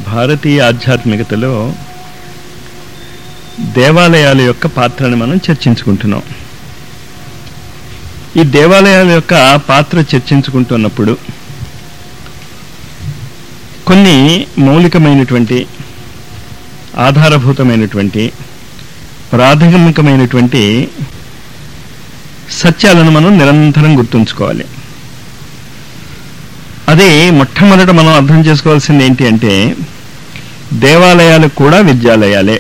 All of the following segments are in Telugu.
భారతీయ ఆధ్యాత్మికతలో దేవాలయాల యొక్క పాత్రను మనం చర్చించుకుంటున్నాం ఈ దేవాలయాల యొక్క పాత్ర చర్చించుకుంటున్నప్పుడు కొన్ని మౌలికమైనటువంటి ఆధారభూతమైనటువంటి ప్రాథమికమైనటువంటి సత్యాలను మనం నిరంతరం గుర్తుంచుకోవాలి అదే మొట్టమొదట మనం అర్థం చేసుకోవాల్సింది ఏంటి అంటే దేవాలయాలు కూడా విద్యాలయాలే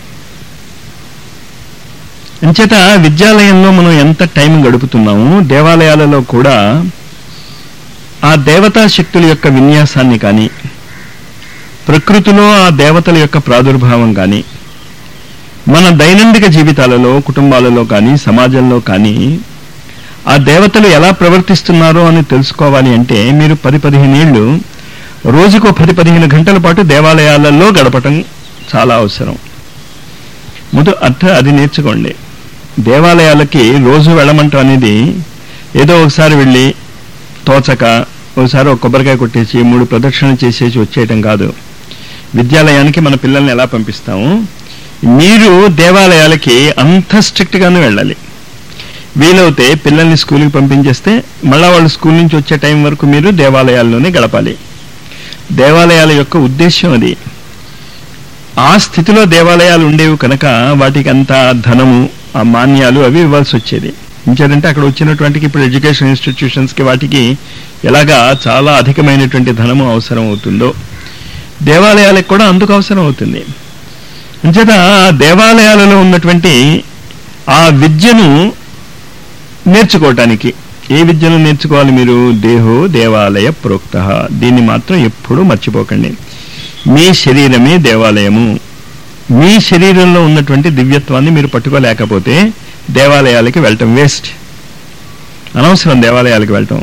అంచేత విద్యాలయంలో మనం ఎంత టైం గడుపుతున్నాము దేవాలయాలలో కూడా ఆ దేవతా శక్తుల యొక్క విన్యాసాన్ని కానీ ప్రకృతిలో ఆ దేవతల యొక్క ప్రాదుర్భావం కానీ మన దైనందిక జీవితాలలో కుటుంబాలలో కానీ సమాజంలో కానీ ఆ దేవతలు ఎలా ప్రవర్తిస్తున్నారో అని తెలుసుకోవాలి అంటే మీరు పది పదిహేను ఏళ్ళు రోజుకో పది పదిహేను గంటల పాటు దేవాలయాలలో గడపటం చాలా అవసరం ముందు అర్థ అది నేర్చుకోండి దేవాలయాలకి రోజు వెళ్ళమంటాం అనేది ఏదో ఒకసారి వెళ్ళి తోచక ఒకసారి ఒక కొబ్బరికాయ కొట్టేసి మూడు ప్రదక్షిణలు చేసేసి వచ్చేయటం కాదు విద్యాలయానికి మన పిల్లల్ని ఎలా పంపిస్తాము మీరు దేవాలయాలకి అంత స్ట్రిక్ట్గానే వెళ్ళాలి వీలవుతే పిల్లల్ని స్కూల్కి పంపించేస్తే మళ్ళా వాళ్ళు స్కూల్ నుంచి వచ్చే టైం వరకు మీరు దేవాలయాల్లోనే గడపాలి దేవాలయాల యొక్క ఉద్దేశం అది ఆ స్థితిలో దేవాలయాలు ఉండేవి కనుక వాటికి అంత ధనము ఆ మాన్యాలు అవి ఇవ్వాల్సి వచ్చేది ఇంకేదంటే అక్కడ వచ్చినటువంటి ఇప్పుడు ఎడ్యుకేషన్ ఇన్స్టిట్యూషన్స్కి వాటికి ఎలాగా చాలా అధికమైనటువంటి ధనము అవసరం అవుతుందో దేవాలయాలకు కూడా అందుకు అవసరం అవుతుంది అంచేత ఆ దేవాలయాలలో ఉన్నటువంటి ఆ విద్యను నేర్చుకోవటానికి ఏ విద్యను నేర్చుకోవాలి మీరు దేహో దేవాలయ ప్రోక్త దీన్ని మాత్రం ఎప్పుడూ మర్చిపోకండి మీ శరీరమే దేవాలయము మీ శరీరంలో ఉన్నటువంటి దివ్యత్వాన్ని మీరు పట్టుకోలేకపోతే దేవాలయాలకి వెళ్ళటం వేస్ట్ అనవసరం దేవాలయాలకు వెళ్ళటం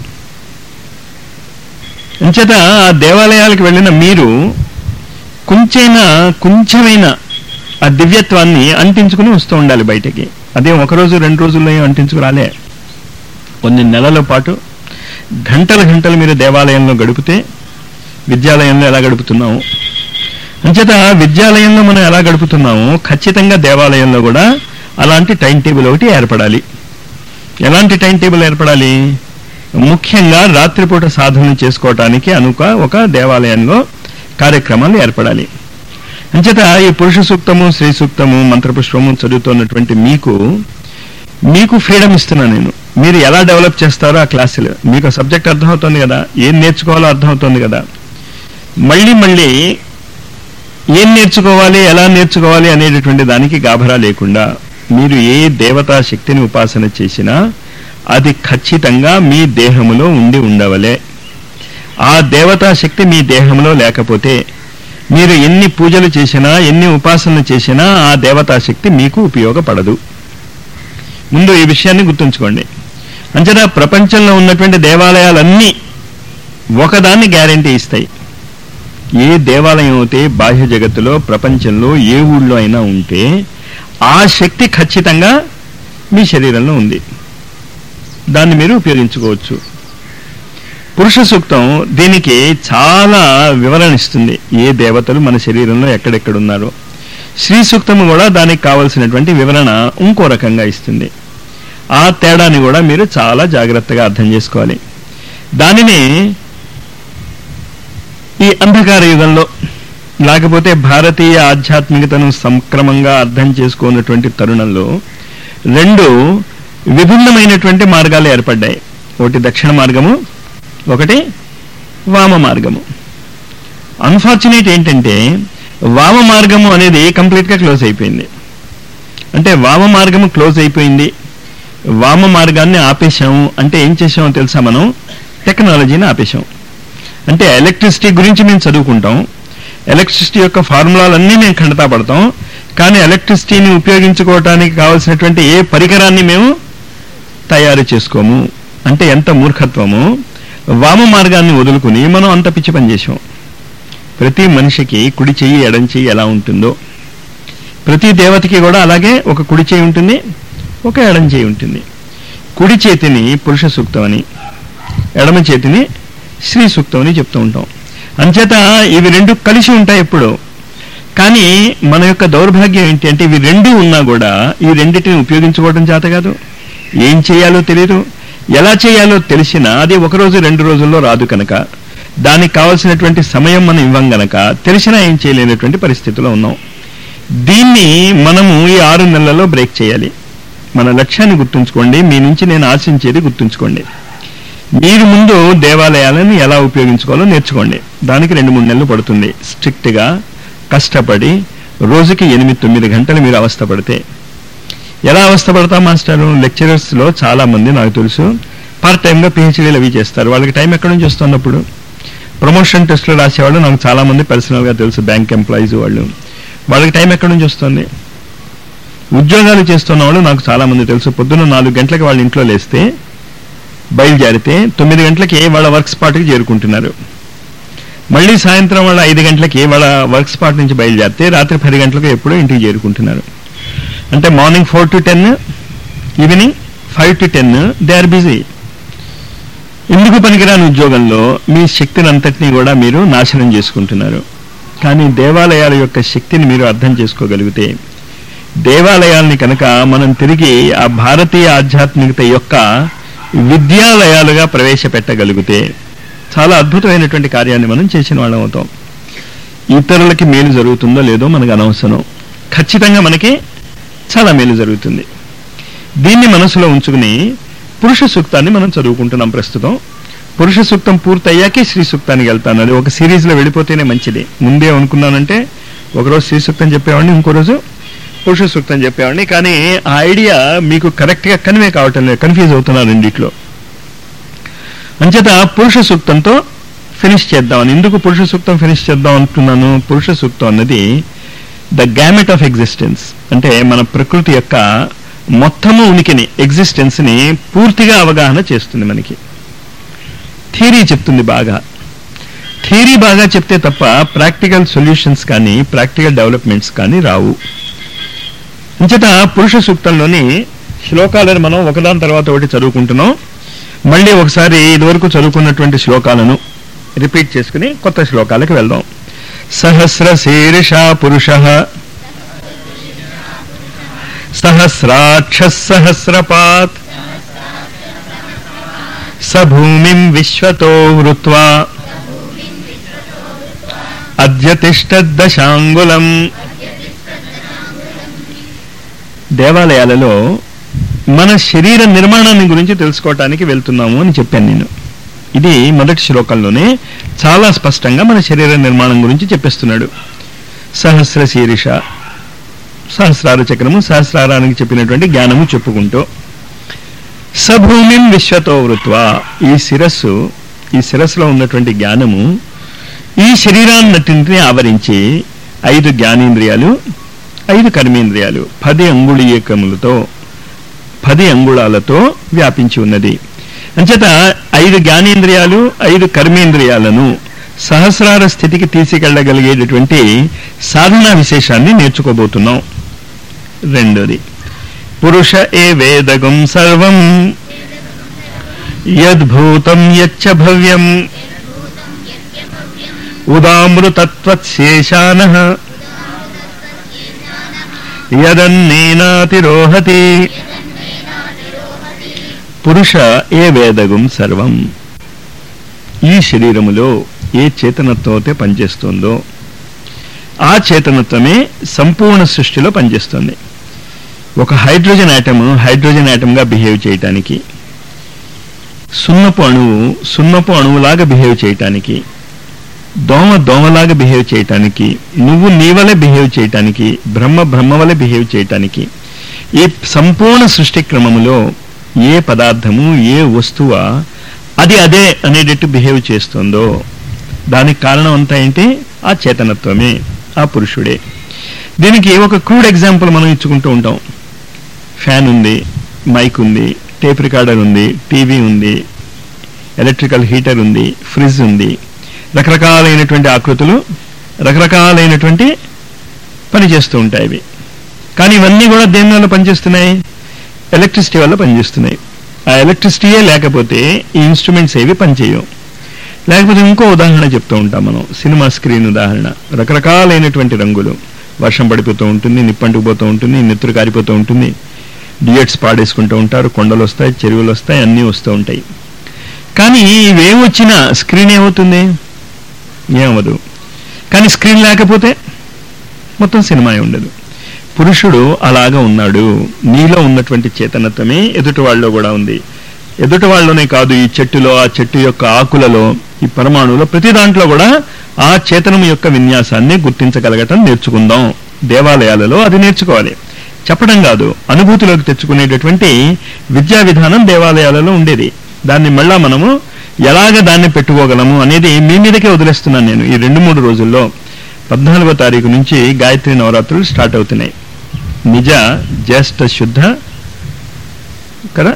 అంచేత ఆ దేవాలయాలకు వెళ్ళిన మీరు కొంచెైనా కొంచెమైనా ఆ దివ్యత్వాన్ని అంటించుకుని వస్తూ ఉండాలి బయటికి అదే ఒక రోజు రెండు రోజుల్లో ఏం అంటించుకురాలే కొన్ని నెలల పాటు గంటల గంటలు మీరు దేవాలయంలో గడిపితే విద్యాలయంలో ఎలా గడుపుతున్నాము అంచేత విద్యాలయంలో మనం ఎలా గడుపుతున్నామో ఖచ్చితంగా దేవాలయంలో కూడా అలాంటి టైం టేబుల్ ఒకటి ఏర్పడాలి ఎలాంటి టైం టేబుల్ ఏర్పడాలి ముఖ్యంగా రాత్రిపూట సాధన చేసుకోవటానికి అనుక ఒక దేవాలయంలో కార్యక్రమాలు ఏర్పడాలి అంచేత ఈ పురుష సూక్తము స్త్రీ సూక్తము మంత్రపుష్పము చదువుతున్నటువంటి మీకు మీకు ఫ్రీడమ్ ఇస్తున్నా నేను మీరు ఎలా డెవలప్ చేస్తారో ఆ క్లాసులు మీకు ఆ సబ్జెక్ట్ అర్థమవుతుంది కదా ఏం నేర్చుకోవాలో అర్థమవుతుంది కదా మళ్ళీ మళ్ళీ ఏం నేర్చుకోవాలి ఎలా నేర్చుకోవాలి అనేటటువంటి దానికి గాభరా లేకుండా మీరు ఏ దేవతా శక్తిని ఉపాసన చేసినా అది ఖచ్చితంగా మీ దేహములో ఉండి ఉండవలే ఆ దేవతా శక్తి మీ దేహంలో లేకపోతే మీరు ఎన్ని పూజలు చేసినా ఎన్ని ఉపాసనలు చేసినా ఆ దేవతా శక్తి మీకు ఉపయోగపడదు ముందు ఈ విషయాన్ని గుర్తుంచుకోండి అంచేత ప్రపంచంలో ఉన్నటువంటి దేవాలయాలన్నీ ఒకదాన్ని గ్యారంటీ ఇస్తాయి ఏ దేవాలయం అయితే బాహ్య జగత్తులో ప్రపంచంలో ఏ ఊళ్ళో అయినా ఉంటే ఆ శక్తి ఖచ్చితంగా మీ శరీరంలో ఉంది దాన్ని మీరు ఉపయోగించుకోవచ్చు పురుష సూక్తం దీనికి చాలా వివరణ ఇస్తుంది ఏ దేవతలు మన శరీరంలో ఎక్కడెక్కడ ఉన్నారో శ్రీ సూక్తము కూడా దానికి కావలసినటువంటి వివరణ ఇంకో రకంగా ఇస్తుంది ఆ తేడాని కూడా మీరు చాలా జాగ్రత్తగా అర్థం చేసుకోవాలి దానిని ఈ అంధకార యుగంలో లేకపోతే భారతీయ ఆధ్యాత్మికతను సంక్రమంగా అర్థం చేసుకున్నటువంటి తరుణంలో రెండు విభిన్నమైనటువంటి మార్గాలు ఏర్పడ్డాయి ఒకటి దక్షిణ మార్గము ఒకటి వామ మార్గము అన్ఫార్చునేట్ ఏంటంటే వామ మార్గము అనేది కంప్లీట్గా క్లోజ్ అయిపోయింది అంటే వామ మార్గము క్లోజ్ అయిపోయింది వామ మార్గాన్ని ఆపేశాము అంటే ఏం చేసామో తెలుసా మనం టెక్నాలజీని ఆపేశాం అంటే ఎలక్ట్రిసిటీ గురించి మేము చదువుకుంటాం ఎలక్ట్రిసిటీ యొక్క ఫార్ములాలన్నీ మేము ఖండతా పడతాం కానీ ఎలక్ట్రిసిటీని ఉపయోగించుకోవటానికి కావలసినటువంటి ఏ పరికరాన్ని మేము తయారు చేసుకోము అంటే ఎంత మూర్ఖత్వము వామ మార్గాన్ని వదులుకుని మనం అంత పిచ్చి పని చేసాం ప్రతి మనిషికి కుడి చెయ్యి ఎడం చెయ్యి ఎలా ఉంటుందో ప్రతి దేవతకి కూడా అలాగే ఒక కుడి చేయి ఉంటుంది ఒక ఎడం చేయి ఉంటుంది కుడి చేతిని పురుష సూక్తం అని ఎడమ చేతిని శ్రీ సూక్తం అని చెప్తూ ఉంటాం అంచేత ఇవి రెండు కలిసి ఉంటాయి ఎప్పుడు కానీ మన యొక్క దౌర్భాగ్యం ఏంటి అంటే ఇవి రెండు ఉన్నా కూడా ఈ రెండింటిని ఉపయోగించుకోవడం చేత కాదు ఏం చేయాలో తెలియదు ఎలా చేయాలో తెలిసినా అది ఒక రోజు రెండు రోజుల్లో రాదు కనుక దానికి కావలసినటువంటి సమయం మనం ఇవ్వం గనక తెలిసినా ఏం చేయలేనటువంటి పరిస్థితిలో ఉన్నాం దీన్ని మనము ఈ ఆరు నెలల్లో బ్రేక్ చేయాలి మన లక్ష్యాన్ని గుర్తుంచుకోండి మీ నుంచి నేను ఆశించేది గుర్తుంచుకోండి మీరు ముందు దేవాలయాలను ఎలా ఉపయోగించుకోవాలో నేర్చుకోండి దానికి రెండు మూడు నెలలు పడుతుంది స్ట్రిక్ట్గా కష్టపడి రోజుకి ఎనిమిది తొమ్మిది గంటలు మీరు అవస్థపడితే ఎలా అవస్థపడతాం మాస్టారు లెక్చరర్స్లో చాలా మంది నాకు తెలుసు పార్ట్ టైంగా పిహెచ్డీలు అవి చేస్తారు వాళ్ళకి టైం ఎక్కడి నుంచి వస్తున్నప్పుడు ప్రమోషన్ టెస్టులు రాసేవాళ్ళు నాకు చాలా మంది పర్సనల్గా తెలుసు బ్యాంక్ ఎంప్లాయీస్ వాళ్ళు వాళ్ళకి టైం ఎక్కడి నుంచి వస్తుంది ఉద్యోగాలు చేస్తున్న వాళ్ళు నాకు చాలా మంది తెలుసు పొద్దున్న నాలుగు గంటలకు వాళ్ళ ఇంట్లో లేస్తే బయలుదేరితే తొమ్మిది గంటలకి వాళ్ళ వర్క్ స్పాట్కి చేరుకుంటున్నారు మళ్ళీ సాయంత్రం వాళ్ళ ఐదు గంటలకి వాళ్ళ వర్క్ స్పాట్ నుంచి బయలుదేరితే రాత్రి పది గంటలకు ఎప్పుడో ఇంటికి చేరుకుంటున్నారు అంటే morning four to ten evening five to ten they are busy ఎందుకు పనికిరాని ఉద్యోగంలో మీ శక్తిని అంతటినీ కూడా మీరు నాశనం చేసుకుంటున్నారు కానీ దేవాలయాల యొక్క శక్తిని మీరు అర్థం చేసుకోగలిగితే దేవాలయాల్ని కనుక మనం తిరిగి ఆ భారతీయ ఆధ్యాత్మికత యొక్క విద్యాలయాలుగా ప్రవేశపెట్టగలిగితే చాలా అద్భుతమైనటువంటి కార్యాన్ని మనం చేసిన వాళ్ళం అవుతాం ఇతరులకి మేలు జరుగుతుందో లేదో మనకు అనవసరం ఖచ్చితంగా మనకి చాలా మేలు జరుగుతుంది దీన్ని మనసులో ఉంచుకుని పురుష సూక్తాన్ని మనం చదువుకుంటున్నాం ప్రస్తుతం పురుష సూక్తం పూర్తయ్యాకే శ్రీ సూక్తానికి వెళ్తాను అది ఒక సిరీస్లో వెళ్ళిపోతేనే మంచిది ముందే అనుకున్నానంటే ఒకరోజు శ్రీ సూక్తం చెప్పేవాడిని ఇంకో రోజు పురుష సూక్తం చెప్పేవాడిని కానీ ఆ ఐడియా మీకు కరెక్ట్గా కన్వే కావటం లేదు కన్ఫ్యూజ్ అవుతున్నారు రెండిట్లో అంచేత పురుష సూక్తంతో ఫినిష్ చేద్దామని ఎందుకు పురుష సూక్తం ఫినిష్ చేద్దాం అంటున్నాను పురుష సూక్తం అన్నది ద గ్యామెట్ ఆఫ్ ఎగ్జిస్టెన్స్ అంటే మన ప్రకృతి యొక్క మొత్తము ఉనికిని ఎగ్జిస్టెన్స్ ని పూర్తిగా అవగాహన చేస్తుంది మనకి థియరీ చెప్తుంది బాగా థియరీ బాగా చెప్తే తప్ప ప్రాక్టికల్ సొల్యూషన్స్ కానీ ప్రాక్టికల్ డెవలప్మెంట్స్ కానీ రావు అంచేత పురుష సూక్తంలోని శ్లోకాలను మనం ఒకదాని తర్వాత ఒకటి చదువుకుంటున్నాం మళ్ళీ ఒకసారి ఇదివరకు చదువుకున్నటువంటి శ్లోకాలను రిపీట్ చేసుకుని కొత్త శ్లోకాలకు వెళ్దాం సహస్ర శీర్ష పురుష సహస్రాక్ష సహస్రపాత్ స భూమిం విశ్వతో వృత్వా అద్యతిష్టదశాంగులం దేవాలయాలలో మన శరీర నిర్మాణాన్ని గురించి తెలుసుకోవటానికి వెళ్తున్నాము అని చెప్పాను నేను ఇది మొదటి శ్లోకంలోనే చాలా స్పష్టంగా మన శరీర నిర్మాణం గురించి చెప్పేస్తున్నాడు సహస్ర శీర్ష సహస్రార చక్రము సహస్రారానికి చెప్పినటువంటి జ్ఞానము చెప్పుకుంటూ సభూమిం విశ్వతో వృత్వ ఈ శిరస్సు ఈ శిరస్సులో ఉన్నటువంటి జ్ఞానము ఈ శరీరాన్నిటిని ఆవరించి ఐదు జ్ఞానేంద్రియాలు ఐదు కర్మేంద్రియాలు పది అంగుళీయకములతో పది అంగుళాలతో వ్యాపించి ఉన్నది అంచేత ఐదు జ్ఞానేంద్రియాలు ఐదు కర్మేంద్రియాలను సహస్రార స్థితికి తీసుకెళ్లగలిగేటటువంటి సాధనా విశేషాన్ని నేర్చుకోబోతున్నాం రెండోది పురుష ఏ వేదగం సర్వం యద్భూతం యచ్చ భవ్యం ఉదామృతత్వశేషాన యదన్నేనాతిరోహతి పురుష ఏ వేదగం సర్వం ఈ శరీరములో ఏ చేతనత్వం అయితే పనిచేస్తుందో ఆ చేతనత్వమే సంపూర్ణ సృష్టిలో పనిచేస్తుంది ఒక హైడ్రోజన్ యాటమ్ హైడ్రోజన్ యాటమ్గా బిహేవ్ చేయటానికి సున్నపు అణువు సున్నపు అణువులాగా బిహేవ్ చేయటానికి దోమ దోమలాగా బిహేవ్ చేయటానికి నువ్వు నీవలే బిహేవ్ చేయటానికి బ్రహ్మ బ్రహ్మ వలె బిహేవ్ చేయటానికి ఈ సంపూర్ణ సృష్టి క్రమములో ఏ పదార్థము ఏ వస్తువ అది అదే అనేటట్టు బిహేవ్ చేస్తుందో దానికి కారణం అంతా ఏంటి ఆ చేతనత్వమే ఆ పురుషుడే దీనికి ఒక క్రూడ్ ఎగ్జాంపుల్ మనం ఇచ్చుకుంటూ ఉంటాం ఫ్యాన్ ఉంది మైక్ ఉంది టేప్ రికార్డర్ ఉంది టీవీ ఉంది ఎలక్ట్రికల్ హీటర్ ఉంది ఫ్రిడ్జ్ ఉంది రకరకాలైనటువంటి ఆకృతులు రకరకాలైనటువంటి పని చేస్తూ ఉంటాయి ఇవి కానీ ఇవన్నీ కూడా దేని వల్ల పనిచేస్తున్నాయి ఎలక్ట్రిసిటీ వల్ల పనిచేస్తున్నాయి ఆ ఎలక్ట్రిసిటీయే లేకపోతే ఈ ఇన్స్ట్రుమెంట్స్ ఏవి పనిచేయవు లేకపోతే ఇంకో ఉదాహరణ చెప్తూ ఉంటాం మనం సినిమా స్క్రీన్ ఉదాహరణ రకరకాలైనటువంటి రంగులు వర్షం పడిపోతూ ఉంటుంది నిప్పంటుకుపోతూ ఉంటుంది నెత్తురు కారిపోతూ ఉంటుంది డియట్స్ పాడేసుకుంటూ ఉంటారు కొండలు వస్తాయి చెరువులు వస్తాయి అన్నీ వస్తూ ఉంటాయి కానీ ఇవేం వచ్చినా స్క్రీన్ ఏమవుతుంది ఏమవదు కానీ స్క్రీన్ లేకపోతే మొత్తం సినిమా ఉండదు పురుషుడు అలాగా ఉన్నాడు నీలో ఉన్నటువంటి చేతనత్వమే ఎదుటి వాళ్ళలో కూడా ఉంది ఎదుటి వాళ్ళలోనే కాదు ఈ చెట్టులో ఆ చెట్టు యొక్క ఆకులలో ఈ పరమాణువులో ప్రతి దాంట్లో కూడా ఆ చేతనం యొక్క విన్యాసాన్ని గుర్తించగలగటం నేర్చుకుందాం దేవాలయాలలో అది నేర్చుకోవాలి చెప్పడం కాదు అనుభూతిలోకి తెచ్చుకునేటటువంటి విద్యా విధానం దేవాలయాలలో ఉండేది దాన్ని మళ్ళా మనము ఎలాగ దాన్ని పెట్టుకోగలము అనేది మీ మీదకే వదిలేస్తున్నాను నేను ఈ రెండు మూడు రోజుల్లో పద్నాలుగో తారీఖు నుంచి గాయత్రి నవరాత్రులు స్టార్ట్ అవుతున్నాయి నిజ జ్యేష్ఠ శుద్ధ కదా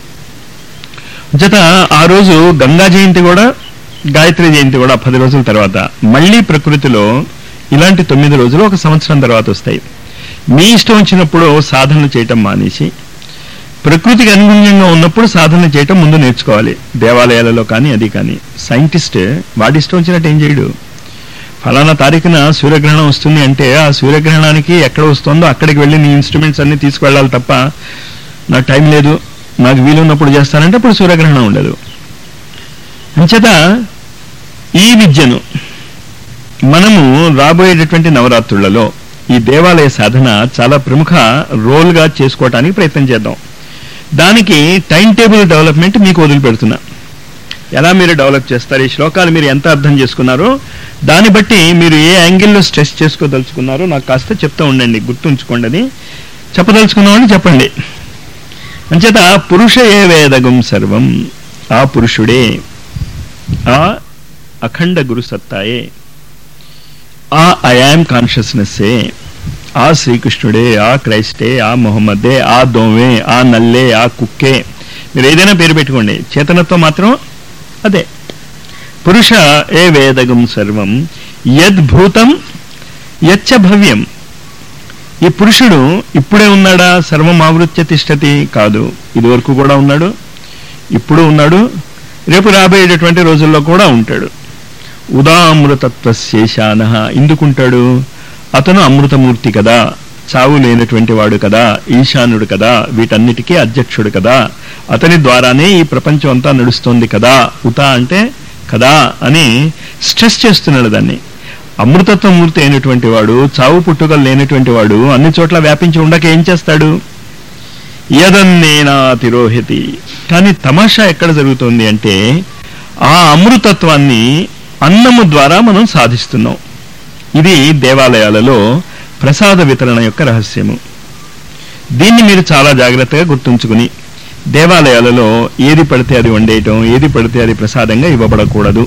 జత ఆ రోజు గంగా జయంతి కూడా గాయత్రి జయంతి కూడా పది రోజుల తర్వాత మళ్ళీ ప్రకృతిలో ఇలాంటి తొమ్మిది రోజులు ఒక సంవత్సరం తర్వాత వస్తాయి మీ ఇష్టం వచ్చినప్పుడు సాధనలు చేయటం మానేసి ప్రకృతికి అనుగుణ్యంగా ఉన్నప్పుడు సాధన చేయటం ముందు నేర్చుకోవాలి దేవాలయాలలో కానీ అది కానీ సైంటిస్ట్ వాడి ఇష్టం వచ్చినట్టు ఏం చేయడు ఫలానా తారీఖున సూర్యగ్రహణం వస్తుంది అంటే ఆ సూర్యగ్రహణానికి ఎక్కడ వస్తుందో అక్కడికి వెళ్ళి నీ ఇన్స్ట్రుమెంట్స్ అన్ని తీసుకువెళ్ళాలి తప్ప నాకు టైం లేదు నాకు వీలున్నప్పుడు చేస్తానంటే అప్పుడు సూర్యగ్రహణం ఉండదు అంచేత ఈ విద్యను మనము రాబోయేటటువంటి నవరాత్రులలో ఈ దేవాలయ సాధన చాలా ప్రముఖ రోల్గా చేసుకోవటానికి ప్రయత్నం చేద్దాం దానికి టైం టేబుల్ డెవలప్మెంట్ మీకు వదిలిపెడుతున్నా ఎలా మీరు డెవలప్ చేస్తారు ఈ శ్లోకాలు మీరు ఎంత అర్థం చేసుకున్నారో దాన్ని బట్టి మీరు ఏ యాంగిల్లో స్ట్రెస్ చేసుకోదలుచుకున్నారో నాకు కాస్త చెప్తూ ఉండండి గుర్తుంచుకోండి అది చెప్పదలుచుకున్నామని చెప్పండి అంచేత పురుష ఏ వేదగం సర్వం ఆ పురుషుడే ఆ అఖండ గురు సత్తాయే ఆ ఐఆమ్ కాన్షియస్నెస్సే ఆ శ్రీకృష్ణుడే ఆ క్రైస్టే ఆ మొహమ్మదే ఆ దోమే ఆ నల్లే ఆ కుక్కే మీరు ఏదైనా పేరు పెట్టుకోండి చేతనత్వం మాత్రం అదే పురుష ఏ వేదగం సర్వం యద్భూతం యచ్చ భవ్యం ఈ పురుషుడు ఇప్పుడే ఉన్నాడా సర్వం ఆవృత్య తిష్టతి కాదు ఇదివరకు కూడా ఉన్నాడు ఇప్పుడు ఉన్నాడు రేపు రాబోయేటటువంటి రోజుల్లో కూడా ఉంటాడు ఉదామృతత్వ శేషాన ఎందుకుంటాడు అతను అమృతమూర్తి కదా చావు లేనటువంటి వాడు కదా ఈశానుడు కదా వీటన్నిటికీ అధ్యక్షుడు కదా అతని ద్వారానే ఈ ప్రపంచం అంతా నడుస్తోంది కదా ఉత అంటే కదా అని స్ట్రెస్ చేస్తున్నాడు దాన్ని అమృతత్వ మూర్తి అయినటువంటి వాడు చావు పుట్టుకలు లేనటువంటి వాడు అన్ని చోట్ల వ్యాపించి ఉండక ఏం చేస్తాడు యదన్నేనా తిరోహితి కానీ తమాషా ఎక్కడ జరుగుతోంది అంటే ఆ అమృతత్వాన్ని అన్నము ద్వారా మనం సాధిస్తున్నాం ఇది దేవాలయాలలో ప్రసాద వితరణ యొక్క రహస్యము దీన్ని మీరు చాలా జాగ్రత్తగా గుర్తుంచుకుని దేవాలయాలలో ఏది పడితే అది వండేయటం ఏది పడితే అది ప్రసాదంగా ఇవ్వబడకూడదు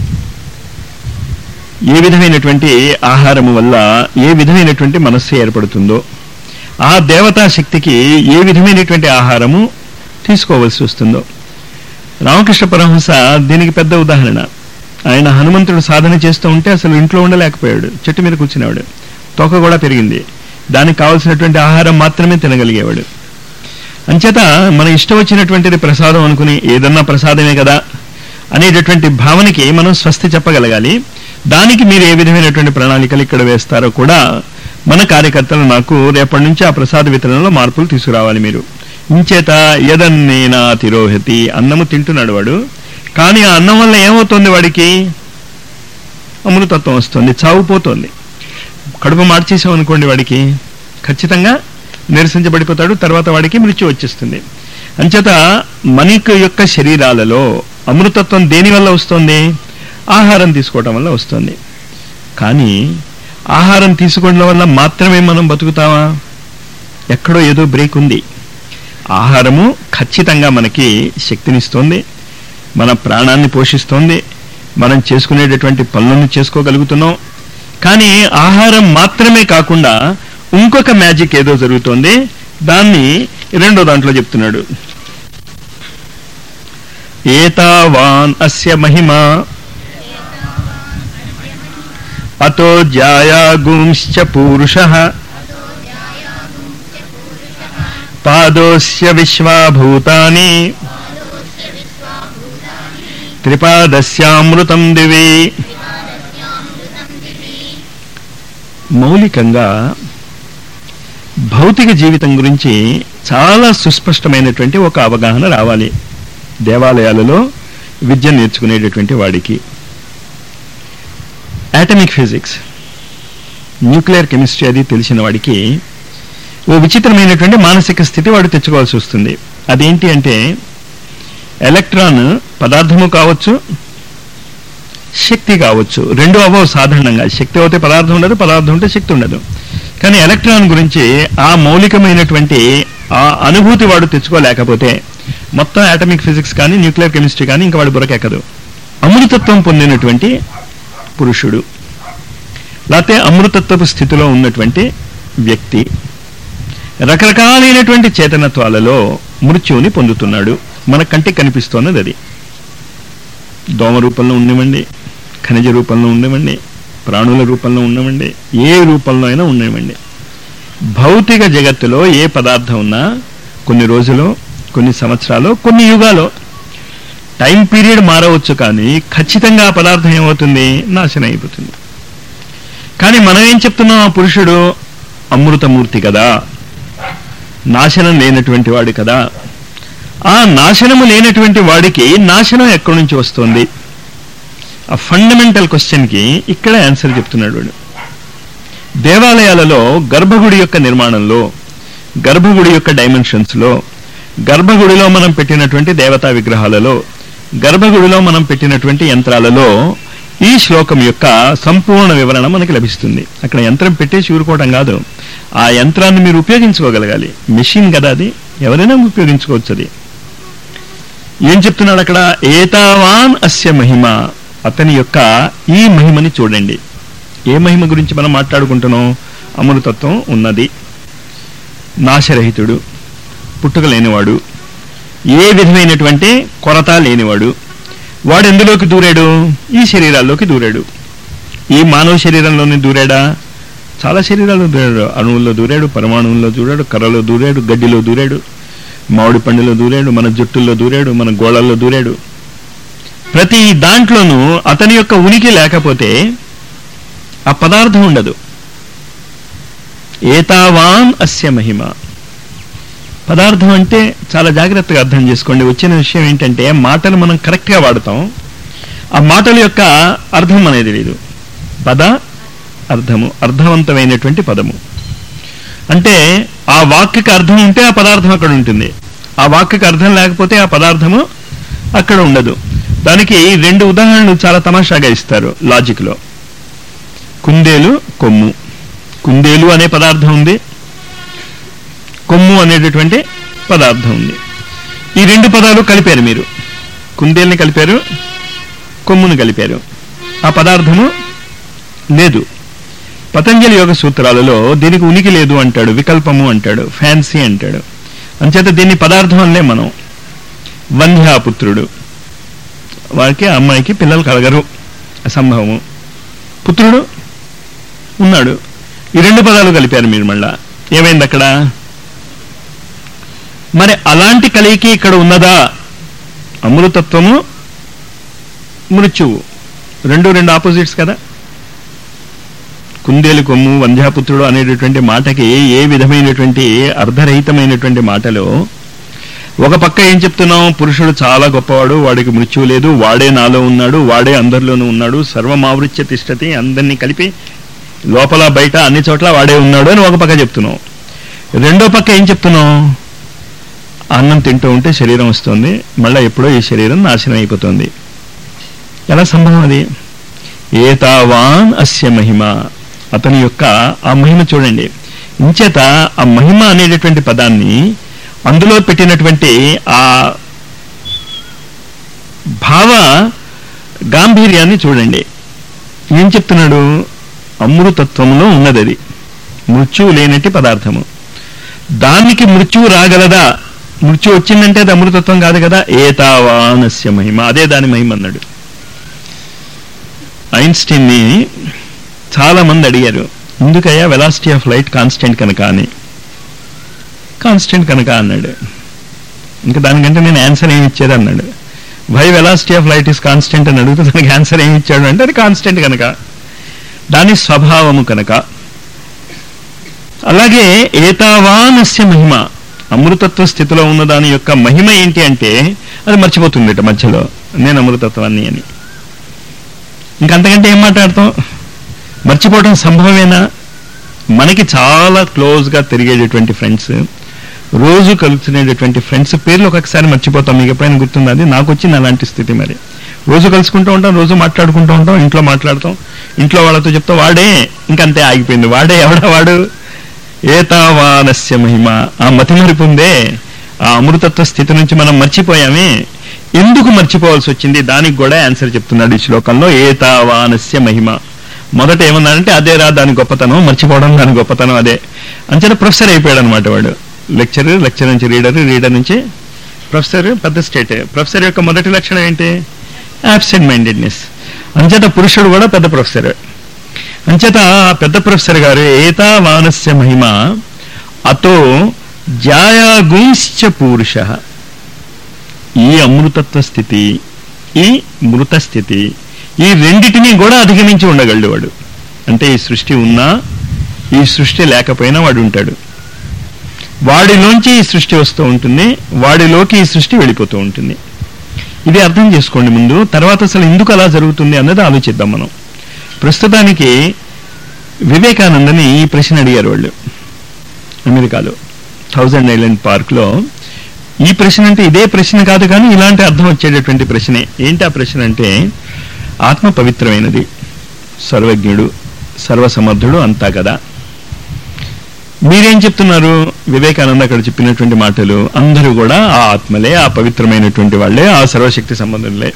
ఏ విధమైనటువంటి ఆహారము వల్ల ఏ విధమైనటువంటి మనస్సు ఏర్పడుతుందో ఆ దేవతా శక్తికి ఏ విధమైనటువంటి ఆహారము తీసుకోవలసి వస్తుందో రామకృష్ణ పరమహంస దీనికి పెద్ద ఉదాహరణ ఆయన హనుమంతుడు సాధన చేస్తూ ఉంటే అసలు ఇంట్లో ఉండలేకపోయాడు చెట్టు మీద కూర్చునేవాడు తోక కూడా పెరిగింది దానికి కావలసినటువంటి ఆహారం మాత్రమే తినగలిగేవాడు అంచేత మన ఇష్టం వచ్చినటువంటిది ప్రసాదం అనుకుని ఏదన్నా ప్రసాదమే కదా అనేటటువంటి భావనకి మనం స్వస్తి చెప్పగలగాలి దానికి మీరు ఏ విధమైనటువంటి ప్రణాళికలు ఇక్కడ వేస్తారో కూడా మన కార్యకర్తలు నాకు రేపటి నుంచి ఆ ప్రసాద వితరణలో మార్పులు తీసుకురావాలి మీరు ఇంచేత యదన్నేనా తిరోహతి అన్నము తింటున్నాడు వాడు కానీ ఆ అన్నం వల్ల ఏమవుతుంది వాడికి అమృతత్వం వస్తుంది చావు పోతుంది కడుపు మార్చేసాం అనుకోండి వాడికి ఖచ్చితంగా నిరసించబడిపోతాడు తర్వాత వాడికి మృత్యు వచ్చేస్తుంది అంచేత మనిక యొక్క శరీరాలలో అమృతత్వం దేని వల్ల వస్తుంది ఆహారం తీసుకోవటం వల్ల వస్తుంది కానీ ఆహారం తీసుకోవడం వల్ల మాత్రమే మనం బతుకుతామా ఎక్కడో ఏదో బ్రేక్ ఉంది ఆహారము ఖచ్చితంగా మనకి శక్తినిస్తోంది మన ప్రాణాన్ని పోషిస్తోంది మనం చేసుకునేటటువంటి పనులను చేసుకోగలుగుతున్నాం కానీ ఆహారం మాత్రమే కాకుండా ఇంకొక మ్యాజిక్ ఏదో జరుగుతోంది దాన్ని రెండో దాంట్లో చెప్తున్నాడు ఏతావాన్ అస్య మహిమ అతో జాయాగుంశ్చ పూరుష పాదోస్య విశ్వాభూతాని త్రిపాదస్యామృతం దివి మౌలికంగా భౌతిక జీవితం గురించి చాలా సుస్పష్టమైనటువంటి ఒక అవగాహన రావాలి దేవాలయాలలో విద్య నేర్చుకునేటటువంటి వాడికి యాటమిక్ ఫిజిక్స్ న్యూక్లియర్ కెమిస్ట్రీ అది తెలిసిన వాడికి ఓ విచిత్రమైనటువంటి మానసిక స్థితి వాడు తెచ్చుకోవాల్సి వస్తుంది అదేంటి అంటే ఎలక్ట్రాన్ పదార్థము కావచ్చు శక్తి కావచ్చు రెండు అవ్వవు సాధారణంగా శక్తి అయితే పదార్థం ఉండదు పదార్థం ఉంటే శక్తి ఉండదు కానీ ఎలక్ట్రాన్ గురించి ఆ మౌలికమైనటువంటి ఆ అనుభూతి వాడు తెచ్చుకోలేకపోతే మొత్తం ఆటమిక్ ఫిజిక్స్ కానీ న్యూక్లియర్ కెమిస్ట్రీ కానీ ఇంకా వాడు బురకెక్కదు అమృతత్వం పొందినటువంటి పురుషుడు లేకపోతే అమృతత్వపు స్థితిలో ఉన్నటువంటి వ్యక్తి రకరకాలైనటువంటి చేతనత్వాలలో మృత్యువుని పొందుతున్నాడు మన కంటికి కనిపిస్తున్నది అది దోమ రూపంలో ఉండనివ్వండి ఖనిజ రూపంలో ఉండనివ్వండి ప్రాణుల రూపంలో ఉండనివ్వండి ఏ రూపంలో అయినా ఉండనివ్వండి భౌతిక జగత్తులో ఏ పదార్థం ఉన్నా కొన్ని రోజులు కొన్ని సంవత్సరాలు కొన్ని యుగాలు టైం పీరియడ్ మారవచ్చు కానీ ఖచ్చితంగా ఆ పదార్థం ఏమవుతుంది నాశనం అయిపోతుంది కానీ మనం ఏం చెప్తున్నాం ఆ పురుషుడు అమృతమూర్తి కదా నాశనం లేనటువంటి వాడు కదా ఆ నాశనము లేనటువంటి వాడికి నాశనం ఎక్కడి నుంచి వస్తుంది ఆ ఫండమెంటల్ క్వశ్చన్కి ఇక్కడ ఆన్సర్ చెప్తున్నాడు వాడు దేవాలయాలలో గర్భగుడి యొక్క నిర్మాణంలో గర్భగుడి యొక్క డైమెన్షన్స్లో గర్భగుడిలో మనం పెట్టినటువంటి దేవతా విగ్రహాలలో గర్భగుడిలో మనం పెట్టినటువంటి యంత్రాలలో ఈ శ్లోకం యొక్క సంపూర్ణ వివరణ మనకి లభిస్తుంది అక్కడ యంత్రం పెట్టేసి ఊరుకోవడం కాదు ఆ యంత్రాన్ని మీరు ఉపయోగించుకోగలగాలి మెషిన్ కదా అది ఎవరైనా ఉపయోగించుకోవచ్చు అది ఏం చెప్తున్నాడు అక్కడ ఏతావాన్ అస్య మహిమ అతని యొక్క ఈ మహిమని చూడండి ఏ మహిమ గురించి మనం మాట్లాడుకుంటున్నాం అమృతత్వం ఉన్నది నాశరహితుడు పుట్టుక లేనివాడు ఏ విధమైనటువంటి కొరత లేనివాడు వాడు ఎందులోకి దూరాడు ఈ శరీరాల్లోకి దూరాడు ఈ మానవ శరీరంలోనే దూరాడా చాలా శరీరాల్లో దూరాడు అణువుల్లో దూరాడు పరమాణువుల్లో దూరాడు కర్రలో దూరాడు గడ్డిలో దూరాడు మామిడి పండులో దూరాడు మన జుట్టుల్లో దూరాడు మన గోళల్లో దూరాడు ప్రతి దాంట్లోనూ అతని యొక్క ఉనికి లేకపోతే ఆ పదార్థం ఉండదు ఏతావాన్ అస్య మహిమ పదార్థం అంటే చాలా జాగ్రత్తగా అర్థం చేసుకోండి వచ్చిన విషయం ఏంటంటే మాటలు మనం కరెక్ట్గా వాడతాం ఆ మాటల యొక్క అర్థం అనేది లేదు పద అర్థము అర్థవంతమైనటువంటి పదము అంటే ఆ వాక్యకి అర్థం ఉంటే ఆ పదార్థం అక్కడ ఉంటుంది ఆ వాక్యకి అర్థం లేకపోతే ఆ పదార్థము అక్కడ ఉండదు దానికి రెండు ఉదాహరణలు చాలా తమాషాగా ఇస్తారు లాజిక్లో కుందేలు కొమ్ము కుందేలు అనే పదార్థం ఉంది కొమ్ము అనేటటువంటి పదార్థం ఉంది ఈ రెండు పదాలు కలిపారు మీరు కుందేల్ని కలిపారు కొమ్మును కలిపారు ఆ పదార్థము లేదు పతంజలి యోగ సూత్రాలలో దీనికి ఉనికి లేదు అంటాడు వికల్పము అంటాడు ఫ్యాన్సీ అంటాడు అంచేత దీన్ని పదార్థం అనలే మనం వంధ్యాపుత్రుడు వారికి ఆ అమ్మాయికి పిల్లలు కలగరు అసంభవము పుత్రుడు ఉన్నాడు ఈ రెండు పదాలు కలిపారు మీరు మళ్ళా ఏమైంది అక్కడ మరి అలాంటి కలయిక ఇక్కడ ఉన్నదా అమృతత్వము మృత్యువు రెండు రెండు ఆపోజిట్స్ కదా కుందేలు కొమ్ము వంధ్యాపుత్రుడు అనేటటువంటి మాటకి ఏ విధమైనటువంటి అర్ధరహితమైనటువంటి మాటలో ఒక పక్క ఏం చెప్తున్నాం పురుషుడు చాలా గొప్పవాడు వాడికి మృత్యువు లేదు వాడే నాలో ఉన్నాడు వాడే అందరిలోనూ ఉన్నాడు సర్వమావృత్య తిష్టతి అందరినీ కలిపి లోపల బయట అన్ని చోట్ల వాడే ఉన్నాడు అని ఒక పక్క చెప్తున్నాం రెండో పక్క ఏం చెప్తున్నాం అన్నం తింటూ ఉంటే శరీరం వస్తుంది మళ్ళీ ఎప్పుడో ఈ శరీరం నాశనం అయిపోతుంది ఎలా సంభవం అది ఏతావాన్ అస్య మహిమ అతని యొక్క ఆ మహిమ చూడండి ఇంచేత ఆ మహిమ అనేటటువంటి పదాన్ని అందులో పెట్టినటువంటి ఆ భావ గాంభీర్యాన్ని చూడండి ఏం చెప్తున్నాడు అమృతత్వంలో ఉన్నది అది మృత్యువు లేనట్టి పదార్థము దానికి మృత్యువు రాగలదా మృత్యు వచ్చిందంటే అది అమృతత్వం కాదు కదా ఏతావానస్య మహిమ అదే దాని మహిమ అన్నాడు ఐన్స్టీన్ ని చాలా మంది అడిగారు ఎందుకయ్యా వెలాసిటీ ఆఫ్ లైట్ కాన్స్టెంట్ కనుక అని కాన్స్టెంట్ కనుక అన్నాడు ఇంకా దానికంటే నేను ఆన్సర్ ఏమి ఇచ్చేది అన్నాడు why velocity of light is constant అని అడిగితే దానికి ఆన్సర్ ఏమి ఇచ్చాడు అంటే అది కాన్స్టెంట్ కనుక దాని స్వభావము కనుక అలాగే ఏతావానస్య మహిమ అమృతత్వ స్థితిలో ఉన్న దాని యొక్క మహిమ ఏంటి అంటే అది మర్చిపోతుందిట మధ్యలో నేను అమృతత్వాన్ని అని ఇంకంతకంటే ఏం మాట్లాడతాం మర్చిపోవడం సంభవమేనా మనకి చాలా క్లోజ్గా తిరిగేటటువంటి ఫ్రెండ్స్ రోజు కలుసుకునేటటువంటి ఫ్రెండ్స్ పేర్లు ఒక్కొక్కసారి మర్చిపోతాం మీకు ఎప్పుడైనా గుర్తుంది అది నాకు వచ్చింది అలాంటి స్థితి మరి రోజు కలుసుకుంటూ ఉంటాం రోజు మాట్లాడుకుంటూ ఉంటాం ఇంట్లో మాట్లాడతాం ఇంట్లో వాళ్ళతో చెప్తా వాడే ఇంకంతే ఆగిపోయింది వాడే ఎవడా వాడు ఏతావానస్య మహిమ ఆ మతిమరుపు ఉందే ఆ అమృతత్వ స్థితి నుంచి మనం మర్చిపోయామే ఎందుకు మర్చిపోవాల్సి వచ్చింది దానికి కూడా ఆన్సర్ చెప్తున్నాడు ఈ శ్లోకంలో ఏతావానస్య మహిమ మొదట ఏమన్నాడంటే అదేరా దాని గొప్పతనం మర్చిపోవడం దాని గొప్పతనం అదే అంచేత ప్రొఫెసర్ అయిపోయాడు అనమాట వాడు లెక్చర్ లెక్చర్ నుంచి రీడర్ రీడర్ నుంచి ప్రొఫెసర్ పెద్ద స్టేట్ ప్రొఫెసర్ యొక్క మొదటి లక్షణం ఏంటి యాబ్సెంట్ మైండెడ్నెస్ అంచేత పురుషుడు కూడా పెద్ద ప్రొఫెసర్ అంచేత ఆ పెద్ద ప్రొఫెసర్ గారు ఏతావానస్య మహిమ అతో జాయాగుంశ్చ పురుష ఈ అమృతత్వ స్థితి ఈ మృత స్థితి ఈ రెండిటిని కూడా అధిగమించి ఉండగలడు వాడు అంటే ఈ సృష్టి ఉన్నా ఈ సృష్టి లేకపోయినా వాడు ఉంటాడు వాడిలోంచి ఈ సృష్టి వస్తూ ఉంటుంది వాడిలోకి ఈ సృష్టి వెళ్ళిపోతూ ఉంటుంది ఇది అర్థం చేసుకోండి ముందు తర్వాత అసలు ఎందుకు అలా జరుగుతుంది అన్నది ఆలోచిద్దాం మనం ప్రస్తుతానికి వివేకానందని ఈ ప్రశ్న అడిగారు వాళ్ళు అమెరికాలో థౌజండ్ ఐలాండ్ పార్క్లో ఈ ప్రశ్న అంటే ఇదే ప్రశ్న కాదు కానీ ఇలాంటి అర్థం వచ్చేటటువంటి ప్రశ్నే ఏంటి ఆ ప్రశ్న అంటే ఆత్మ పవిత్రమైనది సర్వజ్ఞుడు సర్వసమర్థుడు అంతా కదా మీరేం చెప్తున్నారు వివేకానంద అక్కడ చెప్పినటువంటి మాటలు అందరూ కూడా ఆ ఆత్మలే ఆ పవిత్రమైనటువంటి వాళ్ళే ఆ సర్వశక్తి సంబంధంలే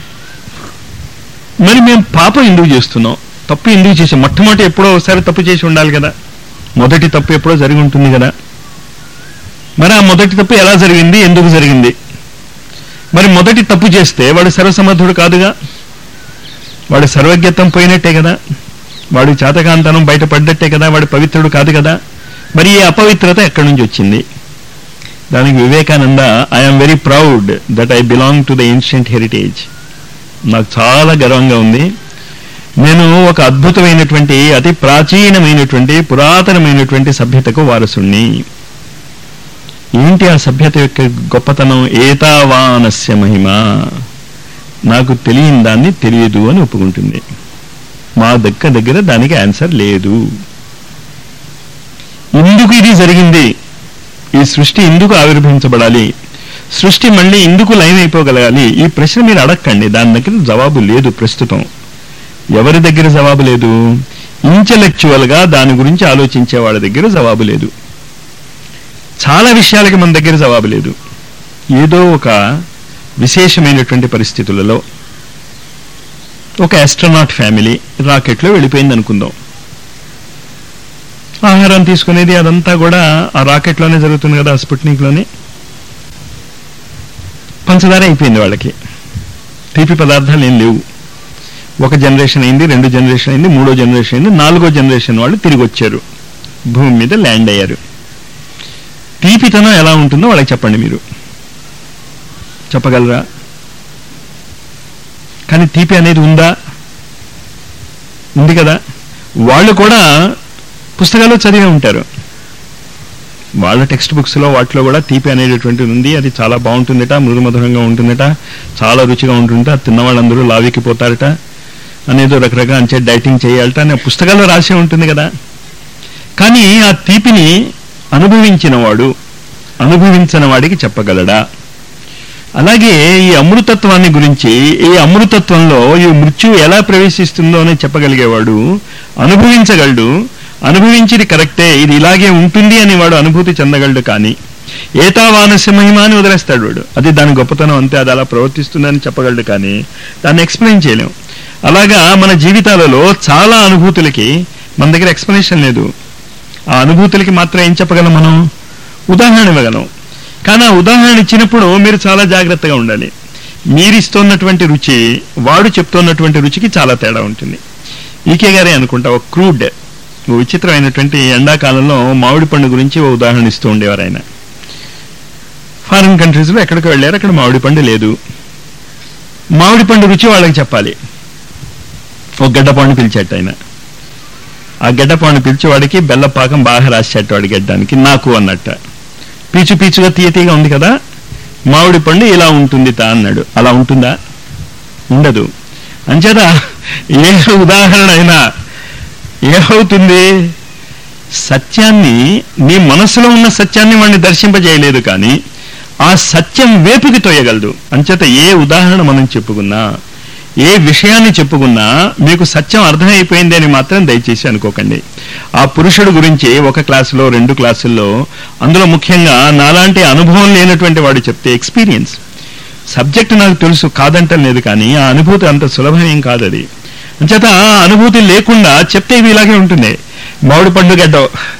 మరి మేము పాపం ఎందుకు చేస్తున్నాం తప్పు ఎందుకు చేసాం మొట్టమొదటి ఎప్పుడో ఒకసారి తప్పు చేసి ఉండాలి కదా మొదటి తప్పు ఎప్పుడో జరిగి ఉంటుంది కదా మరి ఆ మొదటి తప్పు ఎలా జరిగింది ఎందుకు జరిగింది మరి మొదటి తప్పు చేస్తే వాడు సర్వసమర్థుడు కాదుగా వాడు సర్వజ్ఞత్వం పోయినట్టే కదా వాడు చాతకాంతనం బయటపడ్డట్టే కదా వాడు పవిత్రుడు కాదు కదా మరి ఈ అపవిత్రత ఎక్కడి నుంచి వచ్చింది దానికి Vivekananda I'm very proud that I belong to the ancient heritage నాకు చాలా గర్వంగా ఉంది నేను ఒక అద్భుతమైనటువంటి అతి ప్రాచీనమైనటువంటి పురాతనమైనటువంటి సభ్యతకు వారసుణ్ణి ఏంటి ఆ సభ్యత యొక్క గొప్పతనం ఏతావానస్య మహిమ నాకు తెలియని దాన్ని తెలియదు అని ఒప్పుకుంటుంది మా దగ్గర దగ్గర దానికి ఆన్సర్ లేదు ఎందుకు ఇది జరిగింది ఈ సృష్టి ఎందుకు ఆవిర్భవించబడాలి సృష్టి మళ్ళీ ఎందుకు లైన్ అయిపోగలగాలి ఈ ప్రశ్న మీరు అడగండి దాని దగ్గర జవాబు లేదు ప్రస్తుతం ఎవరి దగ్గర జవాబు లేదు ఇంటలెక్చువల్ గా దాని గురించి ఆలోచించే వాళ్ళ దగ్గర జవాబు లేదు చాలా విషయాలకి మన దగ్గర జవాబు లేదు ఏదో ఒక విశేషమైనటువంటి పరిస్థితులలో ఒక ఆస్ట్రోనాట్ ఫ్యామిలీ రాకెట్లో వెళ్ళిపోయింది అనుకుందాం ఆహారం తీసుకునేది అదంతా కూడా ఆ రాకెట్లోనే జరుగుతుంది కదా స్పుట్నిక్లోనే పంచదార అయిపోయింది వాళ్ళకి తీపి పదార్థాలు ఏం లేవు ఒక జనరేషన్ అయింది రెండు జనరేషన్ అయింది మూడో జనరేషన్ అయింది నాలుగో జనరేషన్ వాళ్ళు తిరిగి వచ్చారు భూమి మీద ల్యాండ్ అయ్యారు తీపితనం ఎలా ఉంటుందో వాళ్ళకి చెప్పండి మీరు చెప్పగలరా కానీ తీపి అనేది ఉందా ఉంది కదా వాళ్ళు కూడా పుస్తకాల్లో చదివే ఉంటారు వాళ్ళ టెక్స్ట్ బుక్స్లో వాటిలో కూడా తీపి అనేటటువంటిది ఉంది అది చాలా బాగుంటుందట మృదుమధురంగా ఉంటుందట చాలా రుచిగా ఉంటుందట అది తిన్న వాళ్ళందరూ లావికిపోతారట అనేదో రకరకాల అంచే డైటింగ్ చేయాలట అనే పుస్తకాల్లో రాసే ఉంటుంది కదా కానీ ఆ తీపిని అనుభవించిన వాడు అనుభవించిన వాడికి చెప్పగలడా అలాగే ఈ అమృతత్వాన్ని గురించి ఈ అమృతత్వంలో ఈ మృత్యు ఎలా ప్రవేశిస్తుందో అని చెప్పగలిగేవాడు అనుభవించగలడు అనుభవించింది కరెక్టే ఇది ఇలాగే ఉంటుంది అని వాడు అనుభూతి చెందగలడు కానీ ఏతావానస్య మహిమ అని వదిలేస్తాడు వాడు అది దాని గొప్పతనం అంతే అది అలా ప్రవర్తిస్తుందని చెప్పగలడు కానీ దాన్ని ఎక్స్ప్లెయిన్ చేయలేం అలాగా మన జీవితాలలో చాలా అనుభూతులకి మన దగ్గర ఎక్స్ప్లెనేషన్ లేదు ఆ అనుభూతులకి మాత్రం ఏం చెప్పగలం మనం ఉదాహరణ ఇవ్వగలం కానీ ఆ ఉదాహరణ ఇచ్చినప్పుడు మీరు చాలా జాగ్రత్తగా ఉండాలి మీరు ఇస్తున్నటువంటి రుచి వాడు చెప్తున్నటువంటి రుచికి చాలా తేడా ఉంటుంది ఈకే గారే అనుకుంటా ఒక క్రూడ్ ఓ విచిత్రమైనటువంటి ఎండాకాలంలో మామిడి పండు గురించి ఓ ఉదాహరణ ఇస్తూ ఉండేవారు ఆయన ఫారిన్ కంట్రీస్లో ఎక్కడికి వెళ్ళారు అక్కడ మామిడి పండు లేదు మామిడి పండు రుచి వాళ్ళకి చెప్పాలి ఒక గడ్డ పండు పిలిచేట ఆయన ఆ గడ్డ పండు పిలిచి వాడికి బెల్లపాకం బాగా రాసేట వాడి గడ్డానికి నాకు అన్నట్ట పీచు పీచుగా తీయ తీయగా ఉంది కదా మామిడి పండు ఇలా ఉంటుంది తా అన్నాడు అలా ఉంటుందా ఉండదు అంచేత ఏ ఉదాహరణ అయినా ఏమవుతుంది సత్యాన్ని నీ మనసులో ఉన్న సత్యాన్ని వాడిని దర్శింపజేయలేదు కానీ ఆ సత్యం వేపుకి తోయగలదు అంచేత ఏ ఉదాహరణ మనం చెప్పుకున్నా ఏ విషయాన్ని చెప్పుకున్నా మీకు సత్యం అర్థమైపోయింది అని మాత్రం దయచేసి అనుకోకండి ఆ పురుషుడు గురించి ఒక క్లాసులో రెండు క్లాసుల్లో అందులో ముఖ్యంగా నాలాంటి అనుభవం లేనటువంటి వాడు చెప్తే ఎక్స్పీరియన్స్ సబ్జెక్ట్ నాకు తెలుసు కాదంటం లేదు కానీ ఆ అనుభూతి అంత సులభమేం కాదు అది అంచేత ఆ అనుభూతి లేకుండా చెప్తే ఇవి ఇలాగే ఉంటుంది మామిడి పండు గడ్డ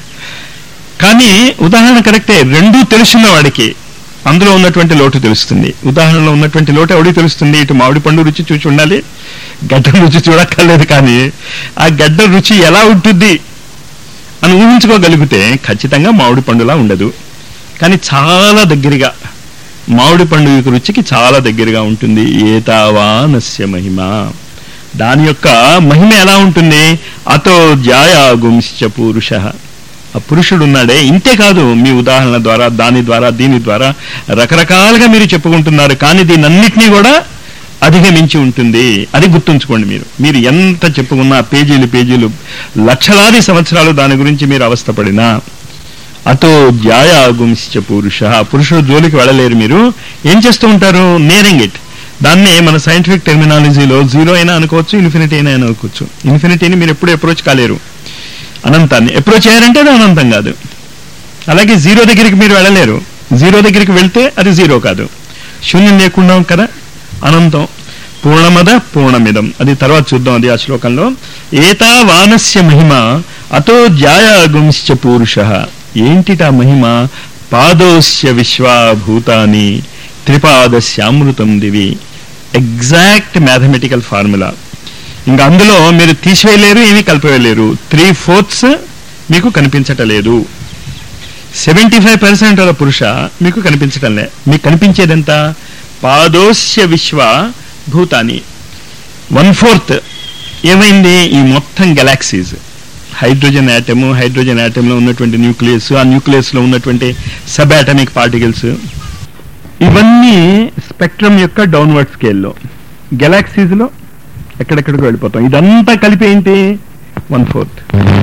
కానీ ఉదాహరణ కరెక్టే రెండూ తెలుసున్న వాడికి అందులో ఉన్నటువంటి లోటు తెలుస్తుంది ఉదాహరణలో ఉన్నటువంటి లోటు ఎవడికి తెలుస్తుంది ఇటు మామిడి పండు రుచి చూసి ఉండాలి గడ్డ రుచి చూడక్కర్లేదు కానీ ఆ గడ్డ రుచి ఎలా ఉంటుంది అని ఊహించుకోగలిగితే ఖచ్చితంగా మామిడి పండులా ఉండదు కానీ చాలా దగ్గరగా మామిడి పండు రుచికి చాలా దగ్గరగా ఉంటుంది ఏతావానస్య మహిమ దాని యొక్క మహిమ ఎలా ఉంటుంది అతో జాయాగుంశ్చ పురుష ఆ పురుషుడు ఉన్నాడే ఇంతే కాదు మీ ఉదాహరణ ద్వారా దాని ద్వారా దీని ద్వారా రకరకాలుగా మీరు చెప్పుకుంటున్నారు కానీ దీనన్నిటినీ కూడా అధిగమించి ఉంటుంది అది గుర్తుంచుకోండి మీరు మీరు ఎంత చెప్పుకున్నా పేజీలు పేజీలు లక్షలాది సంవత్సరాలు దాని గురించి మీరు అవస్థపడినా అతో జ్యాయాగుంశ్చ పురుష పురుషుడు జోలికి వెళ్ళలేరు మీరు ఏం చేస్తూ ఉంటారు నేరింగ్ ఇట్ దాన్నే మన సైంటిఫిక్ టెర్మినాలజీలో జీరో అయినా అనుకోవచ్చు ఇన్ఫినిటీ అయినా అనుకోవచ్చు ఇన్ఫినిటీని మీరు ఎప్పుడు అప్రోచ్ కాలేరు అనంతాన్ని అప్రోచ్ చేయారంటే అది అనంతం కాదు అలాగే జీరో దగ్గరికి మీరు వెళ్ళలేరు జీరో దగ్గరికి వెళ్తే అది జీరో కాదు శూన్యం లేకుండా కదా అనంతం పూర్ణమద పూర్ణమిదం అది తర్వాత చూద్దాం అది ఆ శ్లోకంలో ఏతా వానస్య మహిమ అతో జాయాగుంశ్చ పూరుష ఏంటిటా మహిమ పాదోస్య విశ్వాభూతాని త్రిపాదస్యామృతం దివి ఎగ్జాక్ట్ మ్యాథమెటికల్ ఫార్ములా ఇంకా అందులో మీరు తీసివేయలేరు ఏమీ కలిపవేయలేరు త్రీ ఫోర్త్స్ మీకు కనిపించటలేదు seventy five percent of Purusha మీకు కనిపించటం లే మీకు కనిపించేది ఎంత పాదోస్య విశ్వ భూతాని వన్ ఫోర్త్ ఏమైంది ఈ మొత్తం galaxies hydrogen atom hydrogen atom లో ఉన్నటువంటి న్యూక్లియస్ ఆ న్యూక్లియస్ లో ఉన్నటువంటి సబ్ అటామిక్ పార్టికల్స్ ఇవన్నీ స్పెక్ట్రమ్ యొక్క డౌన్వర్డ్ స్కేల్లో గెలాక్సీస్ లో ఎక్కడెక్కడికి వెళ్ళిపోతాం ఇదంతా కలిపి ఏంటి వన్ ఫోర్త్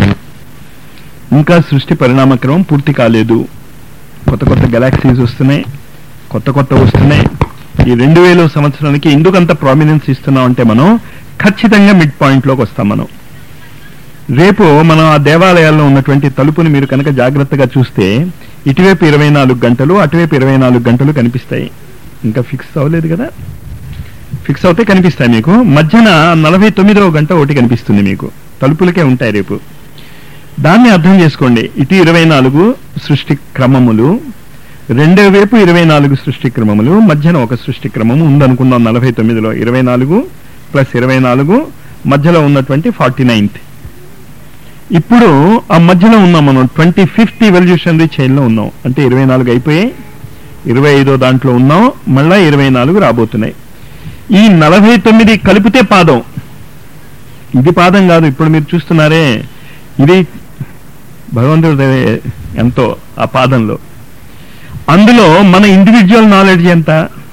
ఇంకా సృష్టి పరిణామక్రమం పూర్తి కాలేదు కొత్త కొత్త గెలాక్సీస్ వస్తున్నాయి కొత్త కొత్త వస్తున్నాయి ఈ రెండు వేల సంవత్సరానికి ఎందుకు అంత ప్రామినెన్స్ ఇస్తున్నాం అంటే మనం ఖచ్చితంగా మిడ్ పాయింట్ లోకి వస్తాం మనం రేపు మనం ఆ దేవాలయాల్లో ఉన్నటువంటి తలుపుని మీరు కనుక జాగ్రత్తగా చూస్తే ఇటువైపు ఇరవై నాలుగు గంటలు అటువైపు ఇరవై నాలుగు గంటలు కనిపిస్తాయి ఇంకా ఫిక్స్ అవ్వలేదు కదా ఫిక్స్ అవుతే కనిపిస్తాయి మీకు మధ్యన నలభై తొమ్మిదవ గంట ఒకటి కనిపిస్తుంది మీకు తలుపులకే ఉంటాయి రేపు దాన్ని అర్థం చేసుకోండి ఇటు ఇరవై నాలుగు సృష్టి క్రమములు రెండో వైపు ఇరవై నాలుగు సృష్టి క్రమములు మధ్యన ఒక సృష్టి క్రమము ఉందనుకుందాం నలభై తొమ్మిదిలో ఇరవై నాలుగు ప్లస్ ఇరవై నాలుగు మధ్యలో ఉన్నటువంటి ఫార్టీ నైన్త్ ఇప్పుడు ఆ మధ్యలో ఉన్నాం మనం ట్వంటీ ఫిఫ్త్ ఎవల్యూషనరీ చైన్ లో ఉన్నాం అంటే ఇరవై నాలుగు అయిపోయాయి ఇరవై ఐదో దాంట్లో ఉన్నాం మళ్ళా ఇరవై నాలుగు రాబోతున్నాయి ఈ నలభై తొమ్మిది కలిపితే పాదం ఇది పాదం కాదు ఇప్పుడు మీరు చూస్తున్నారే ఇది భగవంతుడి ఎంతో ఆ పాదంలో అందులో మన ఇండివిజువల్ నాలెడ్జ్ ఎంత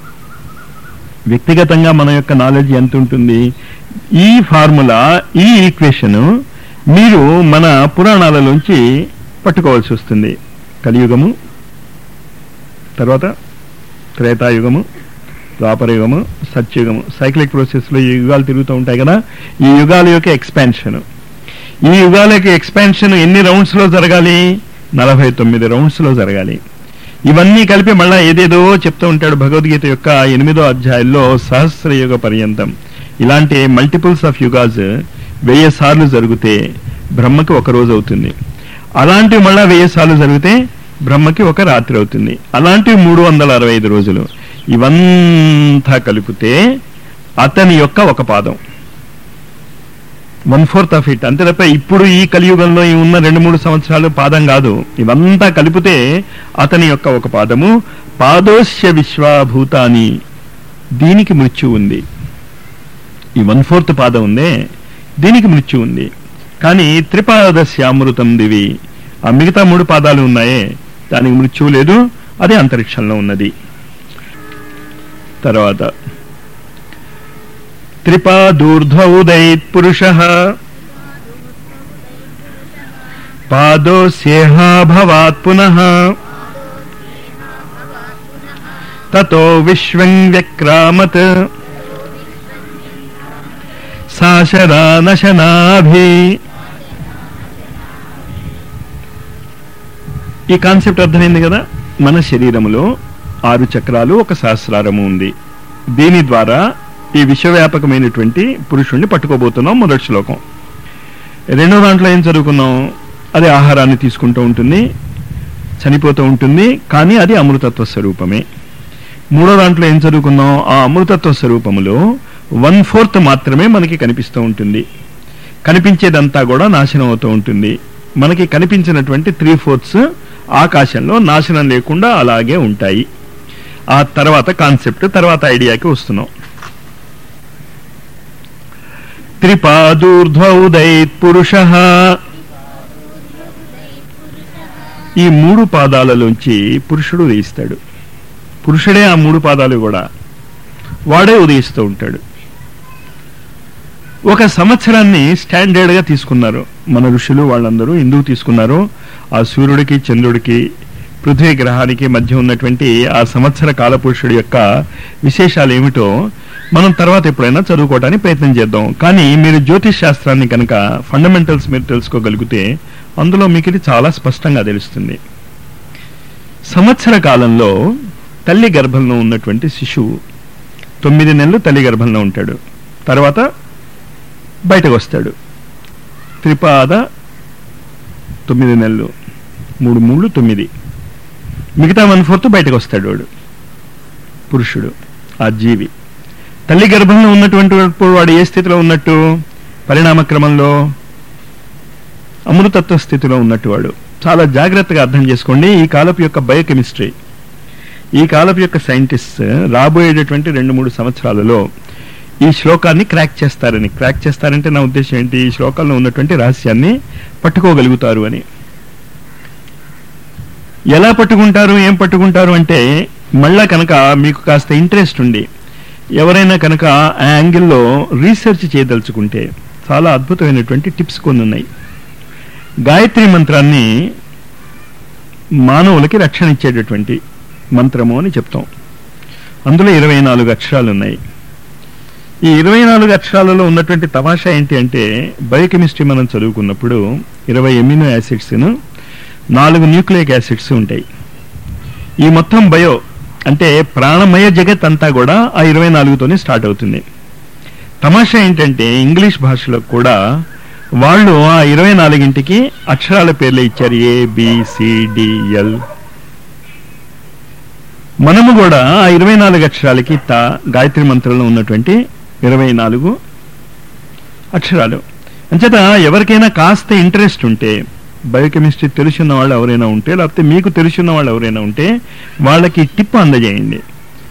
వ్యక్తిగతంగా మన యొక్క నాలెడ్జ్ ఎంత ఉంటుంది ఈ ఫార్ములా ఈ ఈక్వేషన్ మీరు మన పురాణాలలోంచి పట్టుకోవాల్సి వస్తుంది కలియుగము తర్వాత త్రేతాయుగము ద్వాపరయుగము సత్యుగము సైక్లిక్ ప్రాసెస్లో ఈ యుగాలు తిరుగుతూ ఉంటాయి కదా ఈ యుగాల యొక్క ఎక్స్పాన్షన్ ఈ యుగాల యొక్క ఎక్స్పాన్షన్ ఎన్ని రౌండ్స్ లో జరగాలి నలభై తొమ్మిది రౌండ్స్ లో జరగాలి ఇవన్నీ కలిపి మళ్ళా ఏదేదో చెప్తూ ఉంటాడు భగవద్గీత యొక్క ఎనిమిదో అధ్యాయంలో సహస్ర యుగ పర్యంతం ఇలాంటి మల్టిపుల్స్ ఆఫ్ యుగాస్ వెయ్యి సార్లు జరిగితే బ్రహ్మకి ఒక రోజు అవుతుంది అలాంటివి మళ్ళా వెయ్యి సార్లు జరిగితే బ్రహ్మకి ఒక రాత్రి అవుతుంది అలాంటివి మూడు వందల అరవై ఐదు రోజులు ఇవంతా కలిపితే అతని యొక్క ఒక పాదం వన్ ఫోర్త్ ఆఫ్ ఇట్ అంతే తప్ప ఇప్పుడు ఈ కలియుగంలో ఈ ఉన్న రెండు మూడు సంవత్సరాలు పాదం కాదు ఇవంతా కలిపితే అతని యొక్క ఒక పాదము పాదోస్య విశ్వాభూతాని దీనికి మృత్యు ఉంది ఈ వన్ ఫోర్త్ పాదం ఉందే దీనికి మృత్యు ఉంది కానీ త్రిపాదస్య అమృతం దివి ఆ మిగతా మూడు పాదాలు ఉన్నాయే దానికి మృత్యువు లేదు అది అంతరిక్షంలో ఉన్నది తర్వాత త్రిపాదూర్ధ్వ ఉదైత్ పురుష పాదోస్యేహాభవాత్ పునః తతో విశ్వం వ్యక్రామత్ సాశరానశనాభి ఈ కాన్సెప్ట్ అర్థమైంది కదా మన శరీరములో ఆరు చక్రాలు ఒక సహస్రారము ఉంది దీని ద్వారా ఈ విశ్వవ్యాపకమైనటువంటి పురుషుణ్ణి పట్టుకోబోతున్నాం మొదటి శ్లోకం రెండో దాంట్లో ఏం చదువుకున్నాం అది ఆహారాన్ని తీసుకుంటూ ఉంటుంది చనిపోతూ ఉంటుంది కానీ అది అమృతత్వ స్వరూపమే మూడో దాంట్లో ఏం చదువుకున్నాం ఆ అమృతత్వ స్వరూపములో వన్ ఫోర్త్ మాత్రమే మనకి కనిపిస్తూ ఉంటుంది కనిపించేదంతా కూడా నాశనం అవుతూ ఉంటుంది మనకి కనిపించినటువంటి త్రీ ఫోర్త్స్ ఆకాశంలో నాశనం లేకుండా అలాగే ఉంటాయి ఆ తర్వాత కాన్సెప్ట్ తర్వాత ఐడియాకి వస్తున్నాం త్రిపాదూర్ధ్వ ఉదైత్ పురుష ఈ మూడు పాదాలలోంచి పురుషుడు ఉదయిస్తాడు పురుషుడే ఆ మూడు పాదాలు కూడా వాడే ఉదయిస్తూ ఉంటాడు ఒక సంవత్సరాన్ని స్టాండర్డ్ గా తీసుకున్నారు మన ఋషులు వాళ్ళందరూ ఎందుకు తీసుకున్నారు ఆ సూర్యుడికి చంద్రుడికి పృథ్వీ గ్రహానికి మధ్య ఉన్నటువంటి ఆ సంవత్సర కాలపురుషుడి యొక్క విశేషాలు ఏమిటో మనం తర్వాత ఎప్పుడైనా చదువుకోవడానికి ప్రయత్నం చేద్దాం కానీ మీరు జ్యోతిష్ శాస్త్రాన్ని కనుక ఫండమెంటల్స్ మీరు తెలుసుకోగలిగితే అందులో మీకు ఇది చాలా స్పష్టంగా తెలుస్తుంది సంవత్సర కాలంలో తల్లి గర్భంలో ఉన్నటువంటి శిశువు తొమ్మిది నెలలు తల్లి గర్భంలో ఉంటాడు తర్వాత బయటకు వస్తాడు త్రిపాద తొమ్మిది నెలలు మూడు మూడు తొమ్మిది మిగతా వన్ ఫోర్త్ బయటకు వస్తాడు వాడు పురుషుడు ఆ జీవి తల్లి గర్భంలో ఉన్నటువంటి వాడు వాడు ఏ స్థితిలో ఉన్నట్టు పరిణామ క్రమంలో అమృతత్వ స్థితిలో ఉన్నట్టు వాడు చాలా జాగ్రత్తగా అర్థం చేసుకోండి ఈ కాలపు యొక్క బయోకెమిస్ట్రీ ఈ కాలపు యొక్క సైంటిస్ట్ రాబోయేటటువంటి రెండు మూడు సంవత్సరాలలో ఈ శ్లోకాన్ని క్రాక్ చేస్తారని క్రాక్ చేస్తారంటే నా ఉద్దేశం ఏంటి ఈ శ్లోకాల్లో ఉన్నటువంటి రహస్యాన్ని పట్టుకోగలుగుతారు అని ఎలా పట్టుకుంటారు ఏం పట్టుకుంటారు అంటే మళ్ళా కనుక మీకు కాస్త ఇంట్రెస్ట్ ఉండి ఎవరైనా కనుక ఆ యాంగిల్లో రీసెర్చ్ చేయదలుచుకుంటే చాలా అద్భుతమైనటువంటి టిప్స్ కొన్ని ఉన్నాయి గాయత్రి మంత్రాన్ని మానవులకి రక్షణ ఇచ్చేటటువంటి మంత్రము అని చెప్తాం అందులో ఇరవై నాలుగు అక్షరాలు ఉన్నాయి ఈ ఇరవై నాలుగు అక్షరాలలో ఉన్నటువంటి తమాషా ఏంటి అంటే బయోకెమిస్ట్రీ మనం చదువుకున్నప్పుడు ఇరవై ఎమినో యాసిడ్స్ నాలుగు న్యూక్లియిక్ యాసిడ్స్ ఉంటాయి ఈ మొత్తం బయో అంటే ప్రాణమయ జగత్ అంతా కూడా ఆ ఇరవై నాలుగుతోనే స్టార్ట్ అవుతుంది తమాషా ఏంటంటే ఇంగ్లీష్ భాషలో కూడా వాళ్ళు ఆ ఇరవై నాలుగింటికి అక్షరాల పేర్లు ఇచ్చారు ఏ బిసిడిఎల్ మనము కూడా ఆ ఇరవై నాలుగు అక్షరాలకి త గాయత్రి మంత్రంలో ఉన్నటువంటి ఇరవై నాలుగు అక్షరాలు అంచేత ఎవరికైనా కాస్త ఇంట్రెస్ట్ ఉంటే బయోకెమిస్ట్రీ తెలుసున్న వాళ్ళు ఎవరైనా ఉంటే లేకపోతే మీకు తెలుసున్న వాళ్ళు ఎవరైనా ఉంటే వాళ్ళకి టిప్ అందజేయండి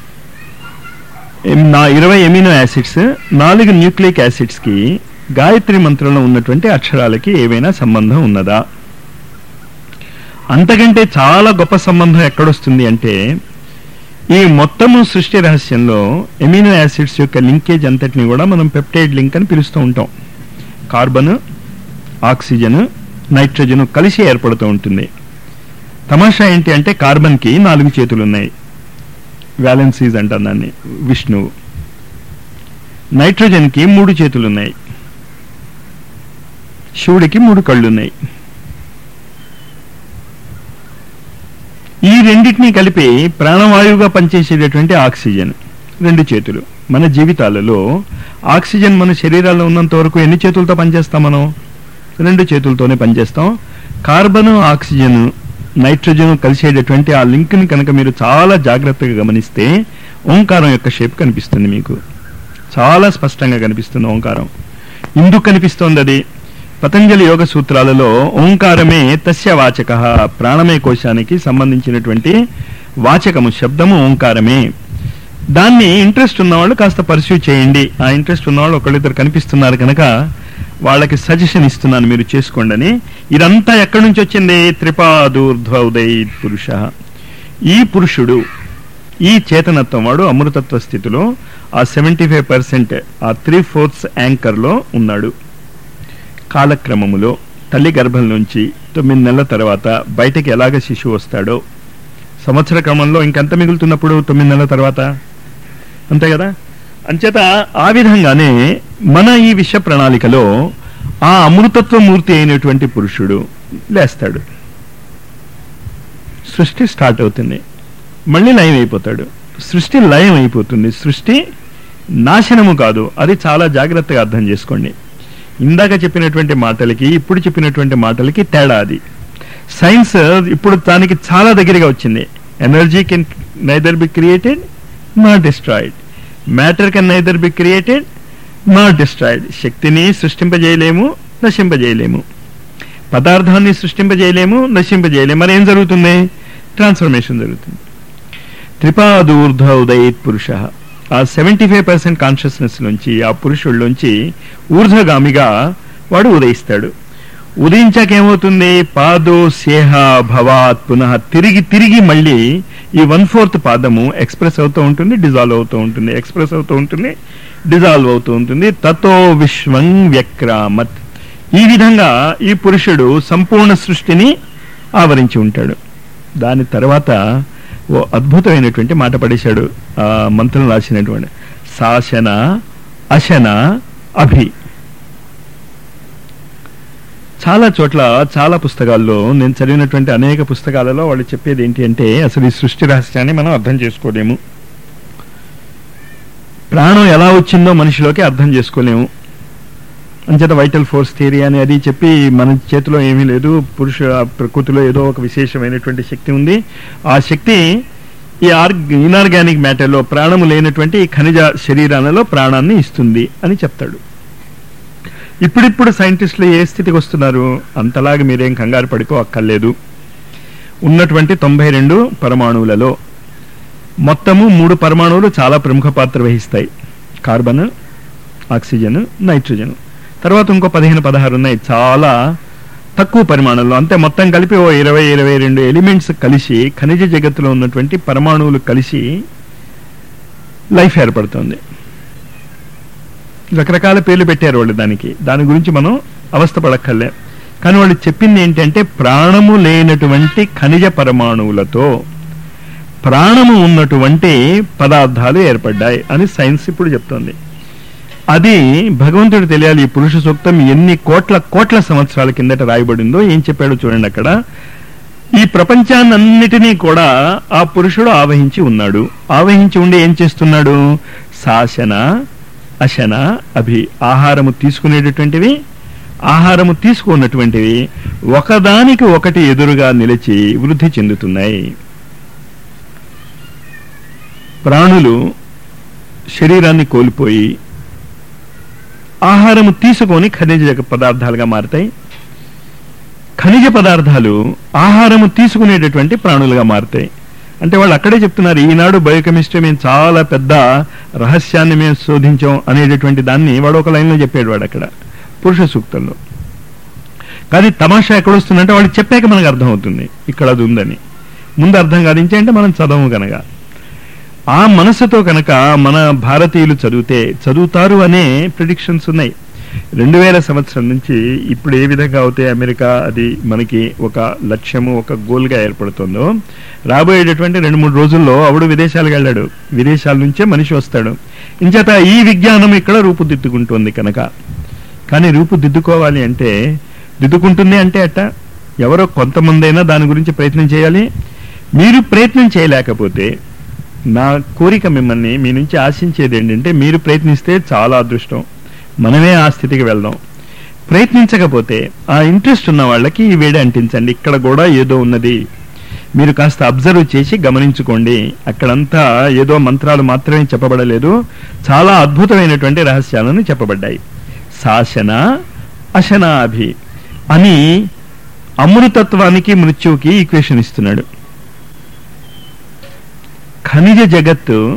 ఎం- నా ఇరవై ఎమినో యాసిడ్స్ నాలుగు న్యూక్లియిక్ యాసిడ్స్కి గాయత్రి మంత్రంలో ఉన్నటువంటి అక్షరాలకి ఏవైనా సంబంధం ఉన్నదా అంతకంటే చాలా గొప్ప సంబంధం ఎక్కడొస్తుంది అంటే ఈ మొత్తము సృష్టి రహస్యంలో ఎమినో యాసిడ్స్ యొక్క లింకేజ్ అంతటిని కూడా మనం పెప్టైడ్ లింక్ అని పిలుస్తూ ఉంటాం కార్బన్ ఆక్సిజన్ నైట్రోజన్ కలిసి ఏర్పడుతూ ఉంటుంది తమాషా ఏంటి అంటే కార్బన్కి నాలుగు చేతులు ఉన్నాయి వ్యాలెన్సీస్ అంటాం దాన్ని విష్ణువు నైట్రోజన్కి మూడు చేతులు ఉన్నాయి శివుడికి మూడు కళ్ళున్నాయి ఈ రెండింటినీ కలిపి ప్రాణవాయువుగా పనిచేసేటటువంటి ఆక్సిజన్ రెండు చేతులు మన జీవితాలలో ఆక్సిజన్ మన శరీరాల్లో ఉన్నంత వరకు ఎన్ని చేతులతో పనిచేస్తాం మనం రెండు చేతులతోనే పనిచేస్తాం కార్బన్ ఆక్సిజన్ నైట్రోజన్ కలిసేటటువంటి ఆ లింక్ని కనుక మీరు చాలా జాగ్రత్తగా గమనిస్తే ఓంకారం యొక్క షేప్ కనిపిస్తుంది మీకు చాలా స్పష్టంగా కనిపిస్తుంది ఓంకారం ఎందుకు కనిపిస్తోంది అది పతంజలి యోగ సూత్రాలలో ఓంకారమే తస్య వాచక ప్రాణమయ కోశానికి సంబంధించినటువంటి వాచకము శబ్దము ఓంకారమే దాన్ని ఇంట్రెస్ట్ ఉన్నవాళ్ళు కాస్త పర్స్యూ చేయండి ఆ ఇంట్రెస్ట్ ఉన్నవాళ్ళు ఒకళ్ళిద్దరు కనిపిస్తున్నారు కనుక వాళ్ళకి సజెషన్ ఇస్తున్నాను మీరు చేసుకోండి అని ఇదంతా ఎక్కడి నుంచి వచ్చింది త్రిపాదూర్ధ్వ ఉదయ్ పురుష ఈ పురుషుడు ఈ చేతనత్వం వాడు అమృతత్వ స్థితిలో ఆ సెవెంటీ ఫైవ్ పర్సెంట్ ఆ త్రీ ఫోర్త్స్ యాంకర్లో ఉన్నాడు కాలక్రమములో తల్లి గర్భం నుంచి తొమ్మిది నెలల తర్వాత బయటకి ఎలాగ శిశువు వస్తాడో సంవత్సర క్రమంలో ఇంకెంత మిగులుతున్నప్పుడు తొమ్మిది నెలల తర్వాత అంతే కదా అంచేత ఆ విధంగానే మన ఈ విశ్వ ప్రణాళికలో ఆ అమృతత్వ మూర్తి అయినటువంటి పురుషుడు లేస్తాడు సృష్టి స్టార్ట్ అవుతుంది మళ్ళీ లయం అయిపోతాడు సృష్టి లయం అయిపోతుంది సృష్టి నాశనము కాదు అది చాలా జాగ్రత్తగా అర్థం చేసుకోండి ఇందాక చెప్పినటువంటి మాటలకి ఇప్పుడు చెప్పినటువంటి మాటలకి తేడా అది సైన్స్ ఇప్పుడు దానికి చాలా దగ్గరగా వచ్చింది energy can neither be created not destroyed matter can neither be created not destroyed శక్తిని సృష్టింపజేయలేము నశింపజేయలేము పదార్థాన్ని సృష్టింపజేయలేము నశింపజేయలేము మరి ఏం జరుగుతుంది ట్రాన్స్ఫర్మేషన్ జరుగుతుంది త్రిపాదూర్ధ ఉదయిత్ పురుష ఆ సెవెంటీ ఫైవ్ పర్సెంట్ కాన్షియస్నెస్ నుంచి ఆ పురుషుల్లోంచి ఊర్ధ్వగామిగా వాడు ఉదయిస్తాడు ఉదయించాక ఏమవుతుంది పాదో సేహ భవాత్ పునః తిరిగి తిరిగి మళ్ళీ ఈ వన్ ఫోర్త్ పాదము ఎక్స్ప్రెస్ అవుతూ ఉంటుంది డిజాల్వ్ అవుతూ ఉంటుంది ఎక్స్ప్రెస్ అవుతూ ఉంటుంది డిజాల్వ్ అవుతూ ఉంటుంది తతో విశ్వం వ్యక్రామత్ ఈ విధంగా ఈ పురుషుడు సంపూర్ణ సృష్టిని ఆవరించి ఉంటాడు దాని తర్వాత ఓ అద్భుతమైనటువంటి మాట పడేశాడు ఆ మంత్రం రాసినటువంటి శాసన అశన అభి చాలా చోట్ల చాలా పుస్తకాల్లో నేను చదివినటువంటి అనేక పుస్తకాలలో వాళ్ళు చెప్పేది ఏంటి అంటే అసలు ఈ సృష్టి రహస్యాన్ని మనం అర్థం చేసుకోలేము ప్రాణం ఎలా వచ్చిందో మనిషిలోకి అర్థం చేసుకోలేము అంచేత వైటల్ ఫోర్స్ థియరీ అని అది చెప్పి మన చేతిలో ఏమీ లేదు పురుష ప్రకృతిలో ఏదో ఒక విశేషమైనటువంటి శక్తి ఉంది ఆ శక్తి ఈ ఆర్ ఇనార్గానిక్ మ్యాటర్లో ప్రాణము లేనటువంటి ఈ ఖనిజ శరీరాలలో ప్రాణాన్ని ఇస్తుంది అని చెప్తాడు ఇప్పుడిప్పుడు సైంటిస్టులు ఏ స్థితికి వస్తున్నారు అంతలాగా మీరేం కంగారు పడుకో అక్కర్లేదు ఉన్నటువంటి తొంభై రెండు పరమాణువులలో మొత్తము మూడు పరమాణువులు చాలా ప్రముఖ పాత్ర వహిస్తాయి కార్బన్ ఆక్సిజన్ నైట్రోజన్ తర్వాత ఇంకో పదిహేను పదహారు ఉన్నాయి చాలా తక్కువ పరిమాణంలో అంతే మొత్తం కలిపి ఓ ఇరవై ఇరవై రెండు ఎలిమెంట్స్ కలిసి ఖనిజ జగత్తులో ఉన్నటువంటి పరమాణువులు కలిసి లైఫ్ ఏర్పడుతుంది రకరకాల పేర్లు పెట్టారు వాళ్ళు దానికి దాని గురించి మనం అవస్థపడక్కర్లే కానీ వాళ్ళు చెప్పింది ఏంటంటే ప్రాణము లేనటువంటి ఖనిజ పరమాణువులతో ప్రాణము ఉన్నటువంటి పదార్థాలు ఏర్పడ్డాయి అని సైన్స్ ఇప్పుడు చెప్తోంది అది భగవంతుడు తెలియాలి ఈ పురుష సూక్తం ఎన్ని కోట్ల కోట్ల సంవత్సరాల కిందట రాయబడిందో ఏం చెప్పాడో చూడండి అక్కడ ఈ ప్రపంచాన్నన్నిటినీ కూడా ఆ పురుషుడు ఆవహించి ఉన్నాడు ఆవహించి ఉండి ఏం చేస్తున్నాడు శాసన అశన అభి ఆహారము తీసుకునేటటువంటివి ఆహారము తీసుకున్నటువంటివి ఒకదానికి ఒకటి ఎదురుగా నిలిచి వృద్ధి చెందుతున్నాయి ప్రాణులు శరీరాన్ని కోల్పోయి ఆహారము తీసుకొని ఖనిజ పదార్థాలుగా మారుతాయి ఖనిజ పదార్థాలు ఆహారము తీసుకునేటటువంటి ప్రాణులుగా మారుతాయి అంటే వాళ్ళు అక్కడే చెప్తున్నారు ఈనాడు బయోకెమిస్ట్రీ మేము చాలా పెద్ద రహస్యాన్ని మేము శోధించాం అనేటటువంటి దాన్ని వాడు ఒక లైన్లో చెప్పాడు వాడు అక్కడ పురుష సూక్తంలో కానీ తమాషా ఎక్కడొస్తుందంటే వాళ్ళు చెప్పాక మనకు అర్థమవుతుంది ఇక్కడ అది ఉందని ముందు అర్థం కాదించి అంటే మనం చదవము కనుక ఆ మనసుతో కనుక మన భారతీయులు చదివితే చదువుతారు అనే ప్రిడిక్షన్స్ ఉన్నాయి రెండు వేల సంవత్సరం నుంచి ఇప్పుడు ఏ విధంగా అవుతే అమెరికా అది మనకి ఒక లక్ష్యము ఒక గోల్గా ఏర్పడుతుందో రాబోయేటటువంటి రెండు మూడు రోజుల్లో ఆవిడ విదేశాలకు వెళ్ళాడు విదేశాల నుంచే మనిషి వస్తాడు ఇంచేత ఈ విజ్ఞానం ఇక్కడ రూపుదిద్దుకుంటుంది కనుక కానీ రూపుదిద్దుకోవాలి అంటే దిద్దుకుంటుంది అంటే అట్ట ఎవరో కొంతమందైనా దాని గురించి ప్రయత్నం చేయాలి మీరు ప్రయత్నం చేయలేకపోతే నా కోరిక మిమ్మల్ని మీ నుంచి ఆశించేది ఏంటంటే మీరు ప్రయత్నిస్తే చాలా అదృష్టం మనమే ఆ స్థితికి వెళ్దాం ప్రయత్నించకపోతే ఆ ఇంట్రెస్ట్ ఉన్న వాళ్ళకి ఈ వేడి అంటించండి ఇక్కడ కూడా ఏదో ఉన్నది మీరు కాస్త అబ్జర్వ్ చేసి గమనించుకోండి అక్కడంతా ఏదో మంత్రాలు మాత్రమే చెప్పబడలేదు చాలా అద్భుతమైనటువంటి రహస్యాలను చెప్పబడ్డాయి శాసన అశనాభి అని అమృతత్వానికి మృత్యువుకి ఈక్వేషన్ ఇస్తున్నాడు ఖనిజ జగత్తు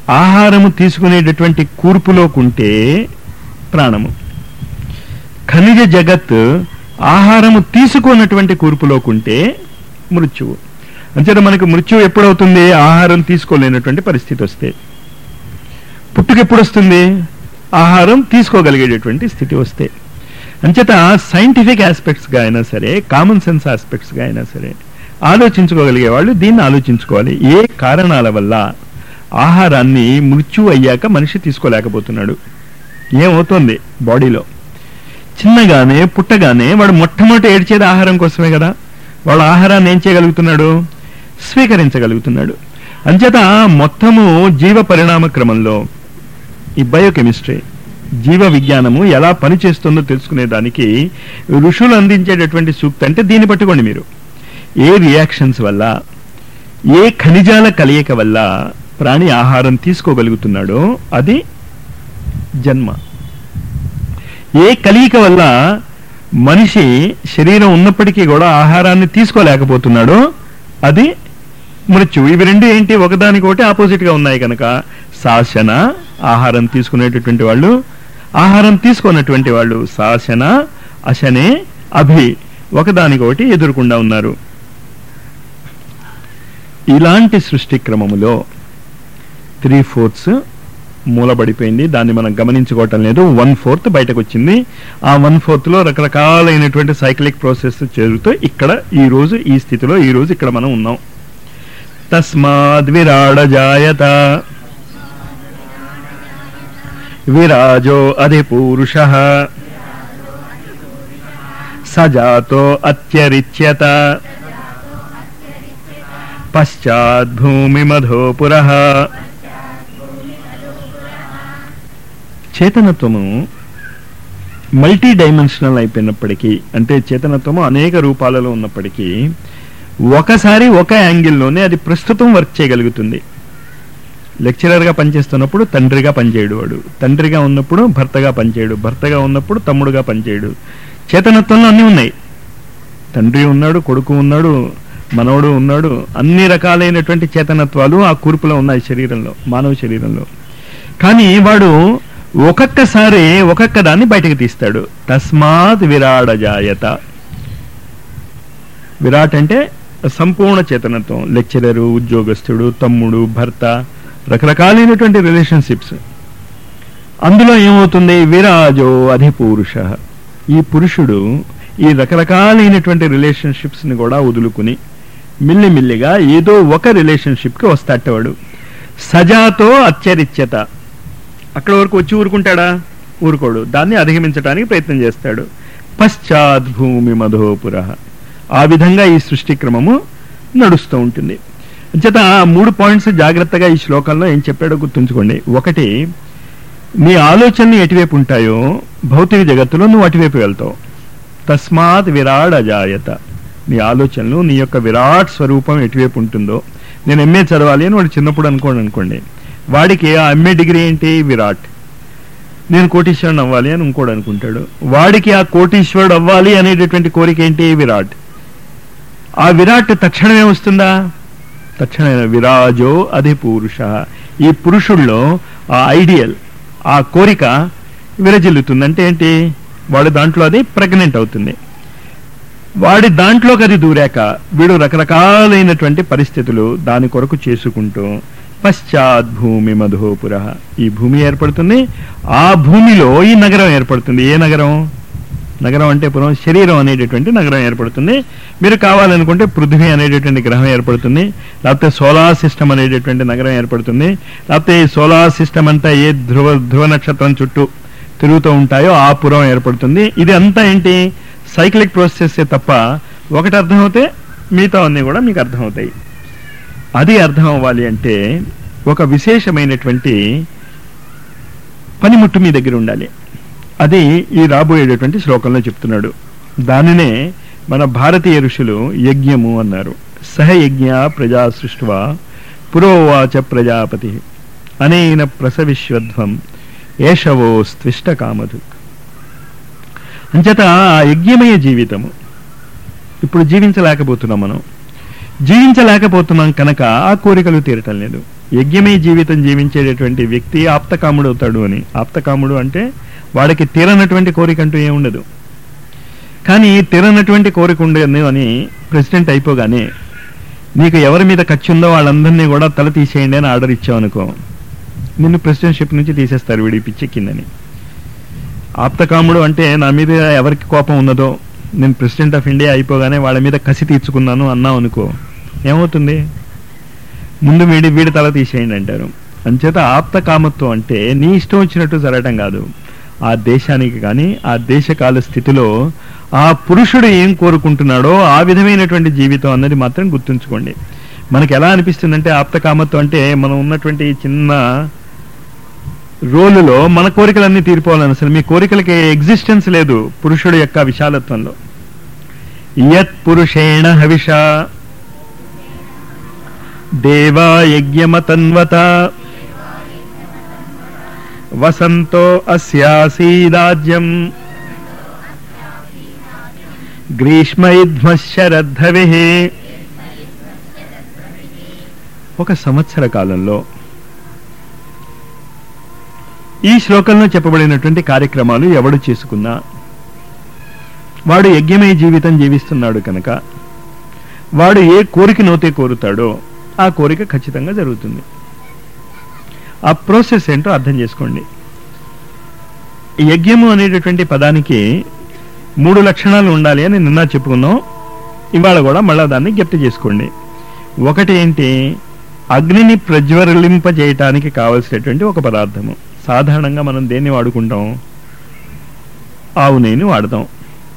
ఆహారము తీసుకునేటటువంటి కూర్పులోకుంటే ప్రాణము ఖనిజ జగత్ ఆహారము తీసుకున్నటువంటి కూర్పులోకుంటే మృత్యువు అంచేత మనకు మృత్యువు ఎప్పుడవుతుంది ఆహారం తీసుకోలేనటువంటి పరిస్థితి వస్తే పుట్టుక ఎప్పుడు వస్తుంది ఆహారం తీసుకోగలిగేటటువంటి స్థితి వస్తే అంచేత సైంటిఫిక్ ఆస్పెక్ట్స్గా అయినా సరే కామన్ సెన్స్ ఆస్పెక్ట్స్గా అయినా సరే ఆలోచించుకోగలిగే వాళ్ళు దీన్ని ఆలోచించుకోవాలి ఏ కారణాల వల్ల ఆహారాన్ని మృత్యు అయ్యాక మనిషి తీసుకోలేకపోతున్నాడు ఏమవుతోంది బాడీలో చిన్నగానే పుట్టగానే వాడు మొట్టమొదటి ఏడ్చేది ఆహారం కోసమే కదా వాడు ఆహారాన్ని ఏం చేయగలుగుతున్నాడు స్వీకరించగలుగుతున్నాడు అంచేత మొత్తము జీవ పరిణామ క్రమంలో ఈ బయోకెమిస్ట్రీ జీవ విజ్ఞానము ఎలా పనిచేస్తుందో తెలుసుకునే దానికి ఋషులు అందించేటటువంటి సూక్తి అంటే దీన్ని పట్టుకోండి మీరు ఏ రియాక్షన్స్ వల్ల ఏ ఖనిజాల కలయిక వల్ల ప్రాణి ఆహారం తీసుకోగలుగుతున్నాడో అది జన్మ ఏ కలయిక వల్ల మనిషి శరీరం ఉన్నప్పటికీ కూడా ఆహారాన్ని తీసుకోలేకపోతున్నాడో అది మృత్యు ఇవి రెండు ఏంటి ఒకదానికొకటి ఆపోజిట్ గా ఉన్నాయి కనుక శాసన ఆహారం తీసుకునేటటువంటి వాళ్ళు ఆహారం తీసుకున్నటువంటి వాళ్ళు శాసన అశనే అభి ఒకదానికొకటి ఎదురుకుండా ఉన్నారు ఇలాంటి సృష్టి క్రమములో త్రీ ఫోర్త్స్ మూలబడిపోయింది దాన్ని మనం గమనించుకోవటం లేదు వన్ ఫోర్త్ బయటకు వచ్చింది ఆ వన్ ఫోర్త్ లో రకరకాలైనటువంటి సైక్లిక్ ప్రాసెస్ చేరుతూ ఇక్కడ ఈ రోజు ఈ స్థితిలో ఈ రోజు ఇక్కడ మనం ఉన్నాం తస్మాద్ విరాడ జాయత విరాజో అధిపూరుష సజాతో అత్యరిచ్యత పశ్చాద్భూమిమధోపుర చేతనత్వము మల్టీ డైమెన్షనల్ అయిపోయినప్పటికీ అంటే చేతనత్వము అనేక రూపాలలో ఉన్నప్పటికీ ఒకసారి ఒక యాంగిల్లోనే అది ప్రస్తుతం వర్క్ చేయగలుగుతుంది లెక్చరర్గా పనిచేస్తున్నప్పుడు తండ్రిగా పనిచేయడు వాడు తండ్రిగా ఉన్నప్పుడు భర్తగా పనిచేయడు భర్తగా ఉన్నప్పుడు తమ్ముడుగా పనిచేయడు చేతనత్వంలో అన్నీ ఉన్నాయి తండ్రి ఉన్నాడు కొడుకు ఉన్నాడు మనవడు ఉన్నాడు అన్ని రకాలైనటువంటి చేతనత్వాలు ఆ కూర్పులో ఉన్నాయి శరీరంలో మానవ శరీరంలో కానీ వాడు ఒక్కొక్కసారి ఒక్కొక్క దాన్ని బయటకు తీస్తాడు తస్మాత్ విరాడ జాయత విరాట్ అంటే సంపూర్ణ చేతనత్వం లెక్చరరు ఉద్యోగస్తుడు తమ్ముడు భర్త రకరకాలైనటువంటి రిలేషన్షిప్స్ అందులో ఏమవుతుంది విరాజో అధిపూరుష ఈ పురుషుడు ఈ రకరకాలైనటువంటి రిలేషన్షిప్స్ ని కూడా వదులుకుని మిల్లిమిల్లిగా ఏదో ఒక రిలేషన్షిప్ కి వస్తాటవాడు సజాతో అత్యరిచ్యత అక్కడ వరకు వచ్చి ఊరుకుంటాడా ఊరుకోడు దాన్ని అధిగమించడానికి ప్రయత్నం చేస్తాడు పశ్చాత్ భూమి మధోపుర ఆ విధంగా ఈ సృష్టి క్రమము నడుస్తూ ఉంటుంది చేత ఆ మూడు పాయింట్స్ జాగ్రత్తగా ఈ శ్లోకంలో ఏం చెప్పాడో గుర్తుంచుకోండి ఒకటి నీ ఆలోచనలు ఎటువైపు ఉంటాయో భౌతిక జగత్తులో నువ్వు అటువైపు వెళ్తావు తస్మాత్ విరాట్ అజాయత నీ ఆలోచనలు నీ యొక్క విరాట్ స్వరూపం ఎటువైపు ఉంటుందో నేను ఎంఏ చదవాలి అని వాడు చిన్నప్పుడు అనుకోండి అనుకోండి వాడికి ఆ ఎంఏ డిగ్రీ ఏంటి విరాట్ నేను కోటీశ్వరుడు అవ్వాలి అని ఇంకోడు అనుకుంటాడు వాడికి ఆ కోటీశ్వరుడు అవ్వాలి అనేటటువంటి కోరిక ఏంటి విరాట్ ఆ విరాట్ తక్షణమే వస్తుందా తక్షణమే విరాజో అధి పురుష ఈ పురుషుల్లో ఆ ఐడియల్ ఆ కోరిక విరజిల్లుతుంది అంటే ఏంటి వాడు దాంట్లో అది ప్రెగ్నెంట్ అవుతుంది వాడి దాంట్లోకి అది దూరాక వీడు రకరకాలైనటువంటి పరిస్థితులు దాని కొరకు చేసుకుంటూ పశ్చాత్ భూమి మధోపుర ఈ భూమి ఏర్పడుతుంది ఆ భూమిలో ఈ నగరం ఏర్పడుతుంది ఏ నగరం నగరం అంటే పురం శరీరం అనేటటువంటి నగరం ఏర్పడుతుంది మీరు కావాలనుకుంటే పృథ్వీ అనేటటువంటి గ్రహం ఏర్పడుతుంది లేకపోతే సోలార్ సిస్టమ్ అనేటటువంటి నగరం ఏర్పడుతుంది లేకపోతే ఈ సోలార్ సిస్టమ్ అంతా ఏ ధ్రువ ధ్రువ నక్షత్రం చుట్టూ తిరుగుతూ ఉంటాయో ఆ పురం ఏర్పడుతుంది ఇది అంతా ఏంటి సైక్లిక్ ప్రాసెస్ తప్ప ఒకటి అర్థమవుతే మిగతా అన్నీ కూడా మీకు అర్థమవుతాయి అది అర్థం అవ్వాలి అంటే ఒక విశేషమైనటువంటి పనిముట్టు మీ దగ్గర ఉండాలి అది ఈ రాబోయేటటువంటి శ్లోకంలో చెప్తున్నాడు దానినే మన భారతీయ ఋషులు యజ్ఞము అన్నారు సహయజ్ఞ ప్రజా సృష్వా పురోవాచ ప్రజాపతి అనేన ప్రసవిశ్వధ్వం ఏషవోస్త్విష్ట కామధు అంచేత ఆ యజ్ఞమయ జీవితము ఇప్పుడు జీవించలేకపోతున్నాం మనం జీవించలేకపోతున్నాం కనుక ఆ కోరికలు తీరటం లేదు యజ్ఞమే జీవితం జీవించేటటువంటి వ్యక్తి ఆప్తకాముడు అవుతాడు అని ఆప్తకాముడు అంటే వాడికి తీరనటువంటి కోరిక అంటూ ఏముండదు కానీ తీరనటువంటి కోరిక ఉండదు అని ప్రెసిడెంట్ అయిపోగానే నీకు ఎవరి మీద ఖర్చు ఉందో వాళ్ళందరినీ కూడా తల తీసేయండి అని ఆర్డర్ ఇచ్చావు అనుకో నిన్ను ప్రెసిడెంట్షిప్ నుంచి తీసేస్తారు వీడి పిచ్చి కిందని ఆప్తకాముడు అంటే నా మీద ఎవరికి కోపం ఉన్నదో నేను ప్రెసిడెంట్ ఆఫ్ ఇండియా అయిపోగానే వాళ్ళ మీద కసి తీర్చుకున్నాను అన్నావు అనుకో ఏమవుతుంది ముందు వీడి వీడి తల తీసేయండి అంటారు అంచేత ఆప్త కామత్వం అంటే నీ ఇష్టం వచ్చినట్టు జరగటం కాదు ఆ దేశానికి కానీ ఆ దేశకాల స్థితిలో ఆ పురుషుడు ఏం కోరుకుంటున్నాడో ఆ విధమైనటువంటి జీవితం అన్నది మాత్రం గుర్తుంచుకోండి మనకి ఎలా అనిపిస్తుందంటే ఆప్త కామత్వం అంటే మనం ఉన్నటువంటి ఈ చిన్న రోలులో మన కోరికలన్నీ తీరిపోవాలని అసలు మీ కోరికలకి ఎగ్జిస్టెన్స్ లేదు పురుషుడు యొక్క విశాలత్వంలో యత్ పురుషేణ హవిష దేవా యజ్ఞమతన్వత వసంతో అస్యాసీదాజ్యం గ్రీష్మైధ్మశరద్ధవి ఒక సంవత్సర కాలంలో ఈ శ్లోకంలో చెప్పబడినటువంటి కార్యక్రమాలు ఎవడు చేసుకున్నా వాడు యజ్ఞమయ జీవితం జీవిస్తున్నాడు కనుక వాడు ఏ కోరికనైతే కోరుతాడో ఆ కోరిక ఖచ్చితంగా జరుగుతుంది ఆ ప్రాసెస్ ఏంటో అర్థం చేసుకోండి యజ్ఞము అనేటటువంటి పదానికి మూడు లక్షణాలు ఉండాలి అని నిన్న చెప్పుకున్నాం ఇవాళ కూడా మళ్ళా దాన్ని జ్ఞప్తి చేసుకోండి ఒకటి ఏంటి అగ్నిని ప్రజ్వలింపజేయటానికి కావలసినటువంటి ఒక పదార్థము సాధారణంగా మనం దేన్ని వాడుకుంటాం ఆవు నెయ్యిని వాడతాం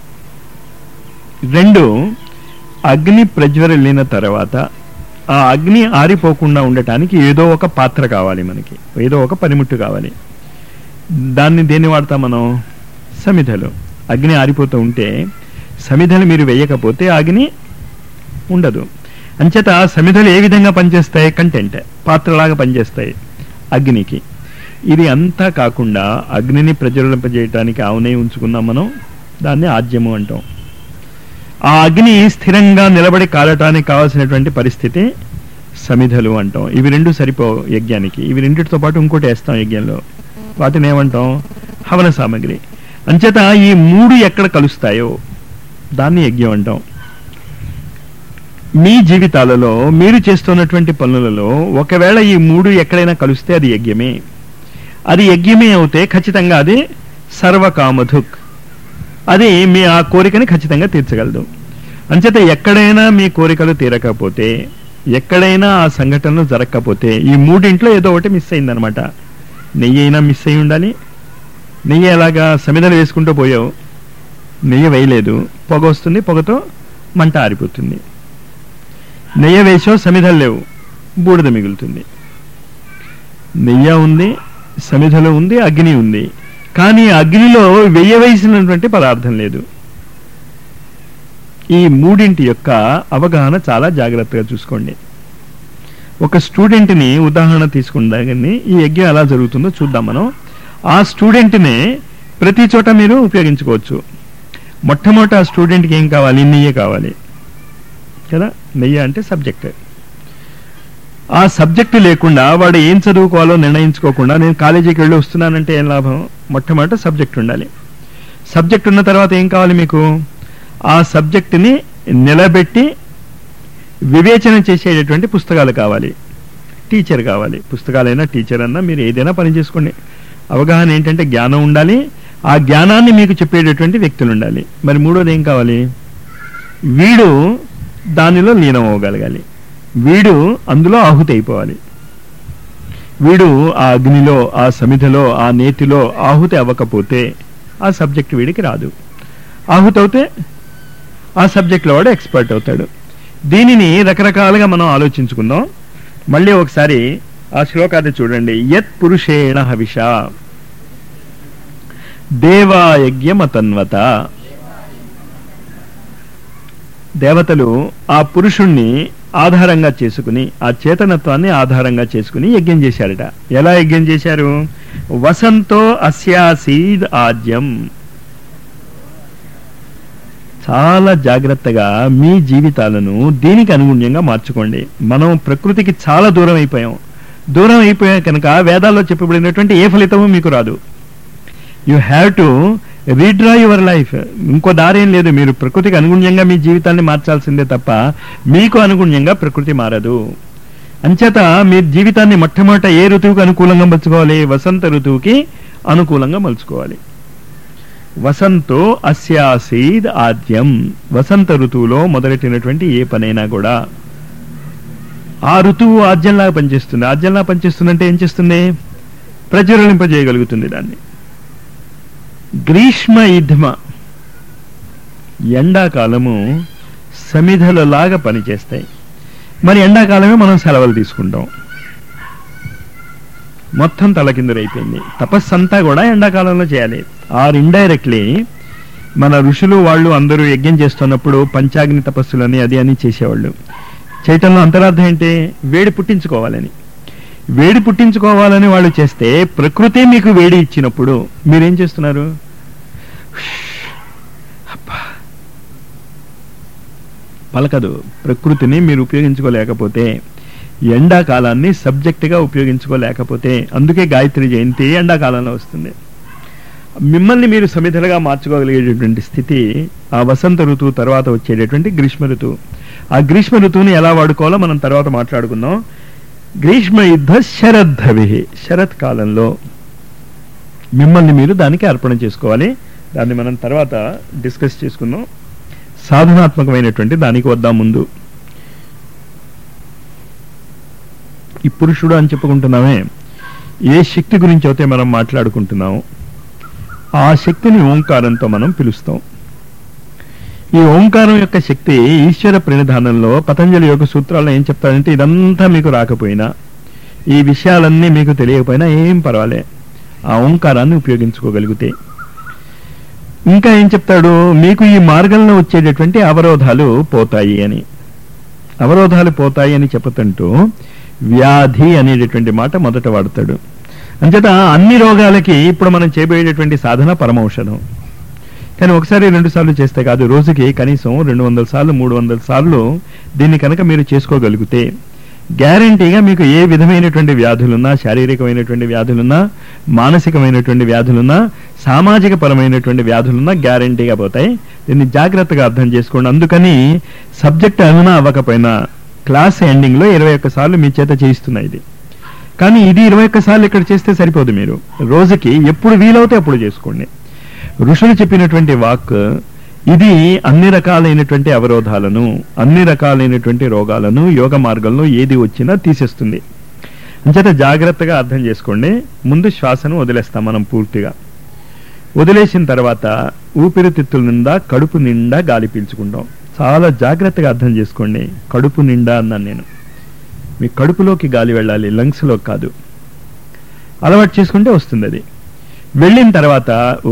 రెండు అగ్ని ప్రజ్వరిల్లిన తర్వాత ఆ అగ్ని ఆరిపోకుండా ఉండటానికి ఏదో ఒక పాత్ర కావాలి మనకి ఏదో ఒక పనిముట్టు కావాలి దాన్ని దేన్ని వాడతాం మనం సమిధలు అగ్ని ఆరిపోతూ ఉంటే సమిధలు మీరు వేయకపోతే అగ్ని ఉండదు అంచేత సమిధలు ఏ విధంగా పనిచేస్తాయి కంటెంట్ పాత్రలాగా పనిచేస్తాయి అగ్నికి ఇది అంతా కాకుండా అగ్నిని ప్రజ్వలింపజేయటానికి ఆవునే ఉంచుకున్నాం మనం దాన్ని ఆద్యము అంటాం ఆ అగ్ని స్థిరంగా నిలబడి కాలటానికి కావాల్సినటువంటి పరిస్థితి సమిధలు అంటాం ఇవి రెండు సరిపో యజ్ఞానికి ఇవి రెండిటితో పాటు ఇంకోటి వేస్తాం యజ్ఞంలో వాటిని ఏమంటాం హవన సామగ్రి అంచేత ఈ మూడు ఎక్కడ కలుస్తాయో దాన్ని యజ్ఞం అంటాం మీ జీవితాలలో మీరు చేస్తున్నటువంటి పనులలో ఒకవేళ ఈ మూడు ఎక్కడైనా కలిస్తే అది యజ్ఞమే అది యజ్ఞమే అవుతే ఖచ్చితంగా అది సర్వకామధుక్ అది మీ ఆ కోరికని ఖచ్చితంగా తీర్చగలదు అంచేత ఎక్కడైనా మీ కోరికలు తీరకపోతే ఎక్కడైనా ఆ సంఘటనలు జరగకపోతే ఈ మూడింట్లో ఏదో ఒకటి మిస్ అయిందనమాట నెయ్యి అయినా మిస్ అయి ఉండాలి నెయ్యి ఎలాగా సమిధలు వేసుకుంటూ పోయావు నెయ్యి వేయలేదు పొగ వస్తుంది పొగతో మంట ఆరిపోతుంది నెయ్యి వేసావు సమిధలు లేవు బూడిద మిగులుతుంది నెయ్యి ఉంది సమిధలో ఉంది అగ్ని ఉంది కానీ అగ్నిలో వెయ్యవలసినటువంటి పదార్థం లేదు ఈ మూడింటి యొక్క అవగాహన చాలా జాగ్రత్తగా చూసుకోండి ఒక స్టూడెంట్ని ఉదాహరణ తీసుకుందాన్ని ఈ యజ్ఞం ఎలా జరుగుతుందో చూద్దాం మనం ఆ స్టూడెంట్నే ప్రతి చోట మీరు ఉపయోగించుకోవచ్చు మొట్టమొదట ఆ స్టూడెంట్కి ఏం కావాలి నెయ్యి కావాలి కదా నెయ్యి అంటే సబ్జెక్ట్ ఆ సబ్జెక్టు లేకుండా వాడు ఏం చదువుకోవాలో నిర్ణయించుకోకుండా నేను కాలేజీకి వెళ్ళి వస్తున్నానంటే ఏం లాభం మొట్టమొదట సబ్జెక్ట్ ఉండాలి సబ్జెక్ట్ ఉన్న తర్వాత ఏం కావాలి మీకు ఆ సబ్జెక్టుని నిలబెట్టి వివేచన చేసేటటువంటి పుస్తకాలు కావాలి టీచర్ కావాలి పుస్తకాలైనా టీచర్ అన్నా మీరు ఏదైనా పని చేసుకోండి అవగాహన ఏంటంటే జ్ఞానం ఉండాలి ఆ జ్ఞానాన్ని మీకు చెప్పేటటువంటి వ్యక్తులు ఉండాలి మరి మూడోది ఏం కావాలి వీడు దానిలో లీనం అవ్వగలగాలి వీడు అందులో ఆహుతి అయిపోవాలి వీడు ఆ అగ్నిలో ఆ సమిధలో ఆ నేతిలో ఆహుతి అవ్వకపోతే ఆ సబ్జెక్ట్ వీడికి రాదు ఆహుతి అవుతే ఆ సబ్జెక్ట్లో వాడు ఎక్స్పర్ట్ అవుతాడు దీనిని రకరకాలుగా మనం ఆలోచించుకుందాం మళ్ళీ ఒకసారి ఆ శ్లోకాన్ని చూడండి యత్ పురుషేణ హవిష దేవాయజ్ఞమతన్వత దేవతలు ఆ పురుషుణ్ణి ఆధారంగా చేసుకుని ఆ చేతనత్వాన్ని ఆధారంగా చేసుకుని యజ్ఞం చేశారట ఎలా యజ్ఞం చేశారు వసంతో అస్యాసీద్ ఆద్యం చాలా జాగ్రత్తగా మీ జీవితాలను దీనికి అనుగుణ్యంగా మార్చుకోండి మనం ప్రకృతికి చాలా దూరం అయిపోయాం దూరం అయిపోయా కనుక వేదాల్లో చెప్పబడినటువంటి ఏ ఫలితము మీకు రాదు you have to redraw your life ఇంకో దారేం లేదు మీరు ప్రకృతికి అనుగుణ్యంగా మీ జీవితాన్ని మార్చాల్సిందే తప్ప మీకు అనుగుణ్యంగా ప్రకృతి మారదు అంచేత మీ జీవితాన్ని మొట్టమొదట ఏ ఋతువుకి అనుకూలంగా మలుచుకోవాలి వసంత ఋతువుకి అనుకూలంగా మలుచుకోవాలి వసంతో అస్యాసీద్ ఆద్యం వసంత ఋతువులో మొదలెట్టినటువంటి ఏ పనైనా కూడా ఆ ఋతువు ఆద్యంలాగా పనిచేస్తుంది ఆద్యంలా పనిచేస్తుందంటే ఏం చేస్తుంది ప్రజ్వలింపజేయగలుగుతుంది దాన్ని గ్రీష్మ యుద్ధమ ఎండాకాలము సమిధలలాగా పనిచేస్తాయి మరి ఎండాకాలమే మనం సెలవులు తీసుకుంటాం మొత్తం తలకిందులైపోయింది తపస్సు అంతా కూడా ఎండాకాలంలో చేయాలి ఆర్ ఇండైరెక్ట్లీ మన ఋషులు వాళ్ళు అందరూ యజ్ఞం చేస్తున్నప్పుడు పంచాగ్ని తపస్సులని అది అని చేసేవాళ్ళు చేయటంలో అంతరార్థం ఏంటి వేడి పుట్టించుకోవాలని వేడి పుట్టించుకోవాలని వాళ్ళు చేస్తే ప్రకృతి మీకు వేడి ఇచ్చినప్పుడు మీరేం చేస్తున్నారు అబ్బా. పలకదు ప్రకృతిని మీరు ఉపయోగించుకోలేకపోతే ఎండాకాలాన్ని సబ్జెక్టుగా ఉపయోగించుకోలేకపోతే అందుకే గాయత్రి జయంతి ఎండాకాలంలో వస్తుంది మిమ్మల్ని మీరు సమిధలుగా మార్చుకోగలిగేటటువంటి స్థితి ఆ వసంత ఋతువు తర్వాత వచ్చేటటువంటి గ్రీష్మ ఋతువు ఆ గ్రీష్మ ఋతువుని ఎలా వాడుకోవాలో మనం తర్వాత మాట్లాడుకుందాం గ్రీష్మ యుద్ధ శరద్ధవి శరత్ కాలంలో మిమ్మల్ని మీరు దానికి అర్పణ చేసుకోవాలి దాన్ని మనం తర్వాత డిస్కస్ చేసుకుందాం సాధనాత్మకమైనటువంటి దానికి వద్దాం ముందు ఈ పురుషుడు అని చెప్పుకుంటున్నామే ఏ శక్తి గురించి అయితే మనం మాట్లాడుకుంటున్నాము ఆ శక్తిని ఓంకారంతో మనం పిలుస్తాం ఈ ఓంకారం యొక్క శక్తి ఈశ్వర ప్రణిధానంలో పతంజలి యొక్క సూత్రాల్లో ఏం చెప్తాడంటే ఇదంతా మీకు రాకపోయినా ఈ విషయాలన్నీ మీకు తెలియకపోయినా ఏం పర్వాలే ఆ ఓంకారాన్ని ఉపయోగించుకోగలిగితే ఇంకా ఏం చెప్తాడు మీకు ఈ మార్గంలో వచ్చేటటువంటి అవరోధాలు పోతాయి అని అవరోధాలు పోతాయి అని చెప్పుతుంటూ వ్యాధి అనేటటువంటి మాట మొదట వాడతాడు అంచేత అన్ని రోగాలకి ఇప్పుడు మనం చేయబోయేటటువంటి సాధన పరమౌషధం కానీ ఒకసారి రెండు సార్లు చేస్తే కాదు రోజుకి కనీసం రెండు వందల సార్లు మూడు వందల సార్లు దీన్ని కనుక మీరు చేసుకోగలిగితే గ్యారంటీగా మీకు ఏ విధమైనటువంటి వ్యాధులున్నా శారీరకమైనటువంటి వ్యాధులున్నా మానసికమైనటువంటి వ్యాధులున్నా సామాజిక పరమైనటువంటి వ్యాధులున్నా గ్యారంటీగా పోతాయి దీన్ని జాగ్రత్తగా అర్థం చేసుకోండి అందుకని సబ్జెక్ట్ అవునా అవ్వకపోయినా క్లాస్ ఎండింగ్ లో ఇరవై ఒక్క సార్లు మీ చేత చేయిస్తున్నా ఇది కానీ ఇది ఇరవై ఒక్క సార్లు ఇక్కడ చేస్తే సరిపోదు మీరు రోజుకి ఎప్పుడు వీలవుతే అప్పుడు చేసుకోండి ఋషులు చెప్పినటువంటి వాక్ ఇది అన్ని రకాలైనటువంటి అవరోధాలను అన్ని రకాలైనటువంటి రోగాలను యోగ మార్గంలో ఏది వచ్చినా తీసేస్తుంది అంచేత జాగ్రత్తగా అర్థం చేసుకోండి ముందు శ్వాసను వదిలేస్తాం మనం పూర్తిగా వదిలేసిన తర్వాత ఊపిరితిత్తుల నిండా కడుపు నిండా గాలి పీల్చుకుంటాం చాలా జాగ్రత్తగా అర్థం చేసుకోండి కడుపు నిండా అన్నాను నేను మీ కడుపులోకి గాలి వెళ్ళాలి లంగ్స్లోకి కాదు అలవాటు చేసుకుంటే వస్తుంది అది వెళ్ళిన తర్వాత ఓ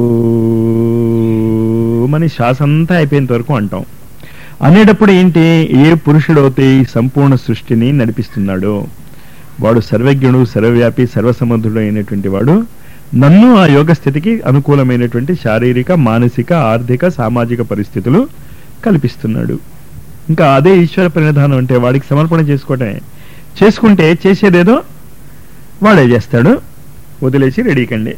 మని శ్వాస అంతా అయిపోయేంత వరకు అంటాం అనేటప్పుడు ఏంటి ఏ పురుషుడైతే ఈ సంపూర్ణ సృష్టిని నడిపిస్తున్నాడో వాడు సర్వజ్ఞుడు సర్వవ్యాపి సర్వసమర్థుడు అయినటువంటి వాడు నన్ను ఆ యోగ స్థితికి అనుకూలమైనటువంటి శారీరక మానసిక ఆర్థిక సామాజిక పరిస్థితులు కల్పిస్తున్నాడు ఇంకా అదే ఈశ్వర ప్రణిధానం అంటే వాడికి సమర్పణ చేసుకోవటమే చేసుకుంటే చేసేదేదో వాడే చేస్తాడు వదిలేసి రెడీ కండి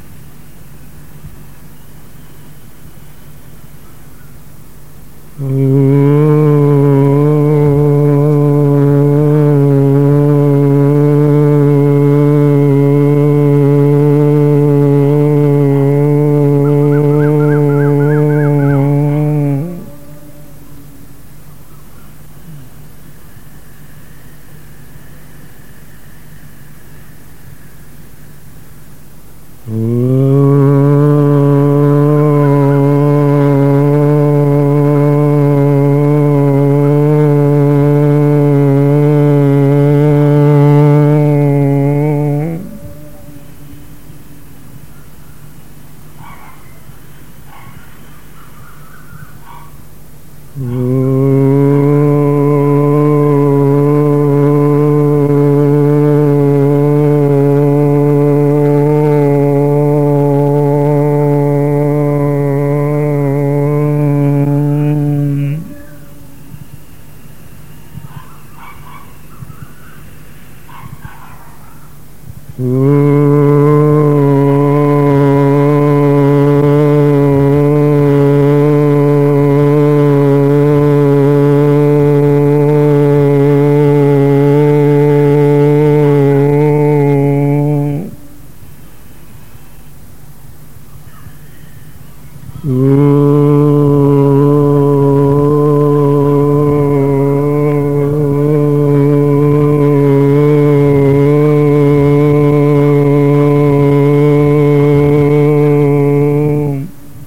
ఓ ఓ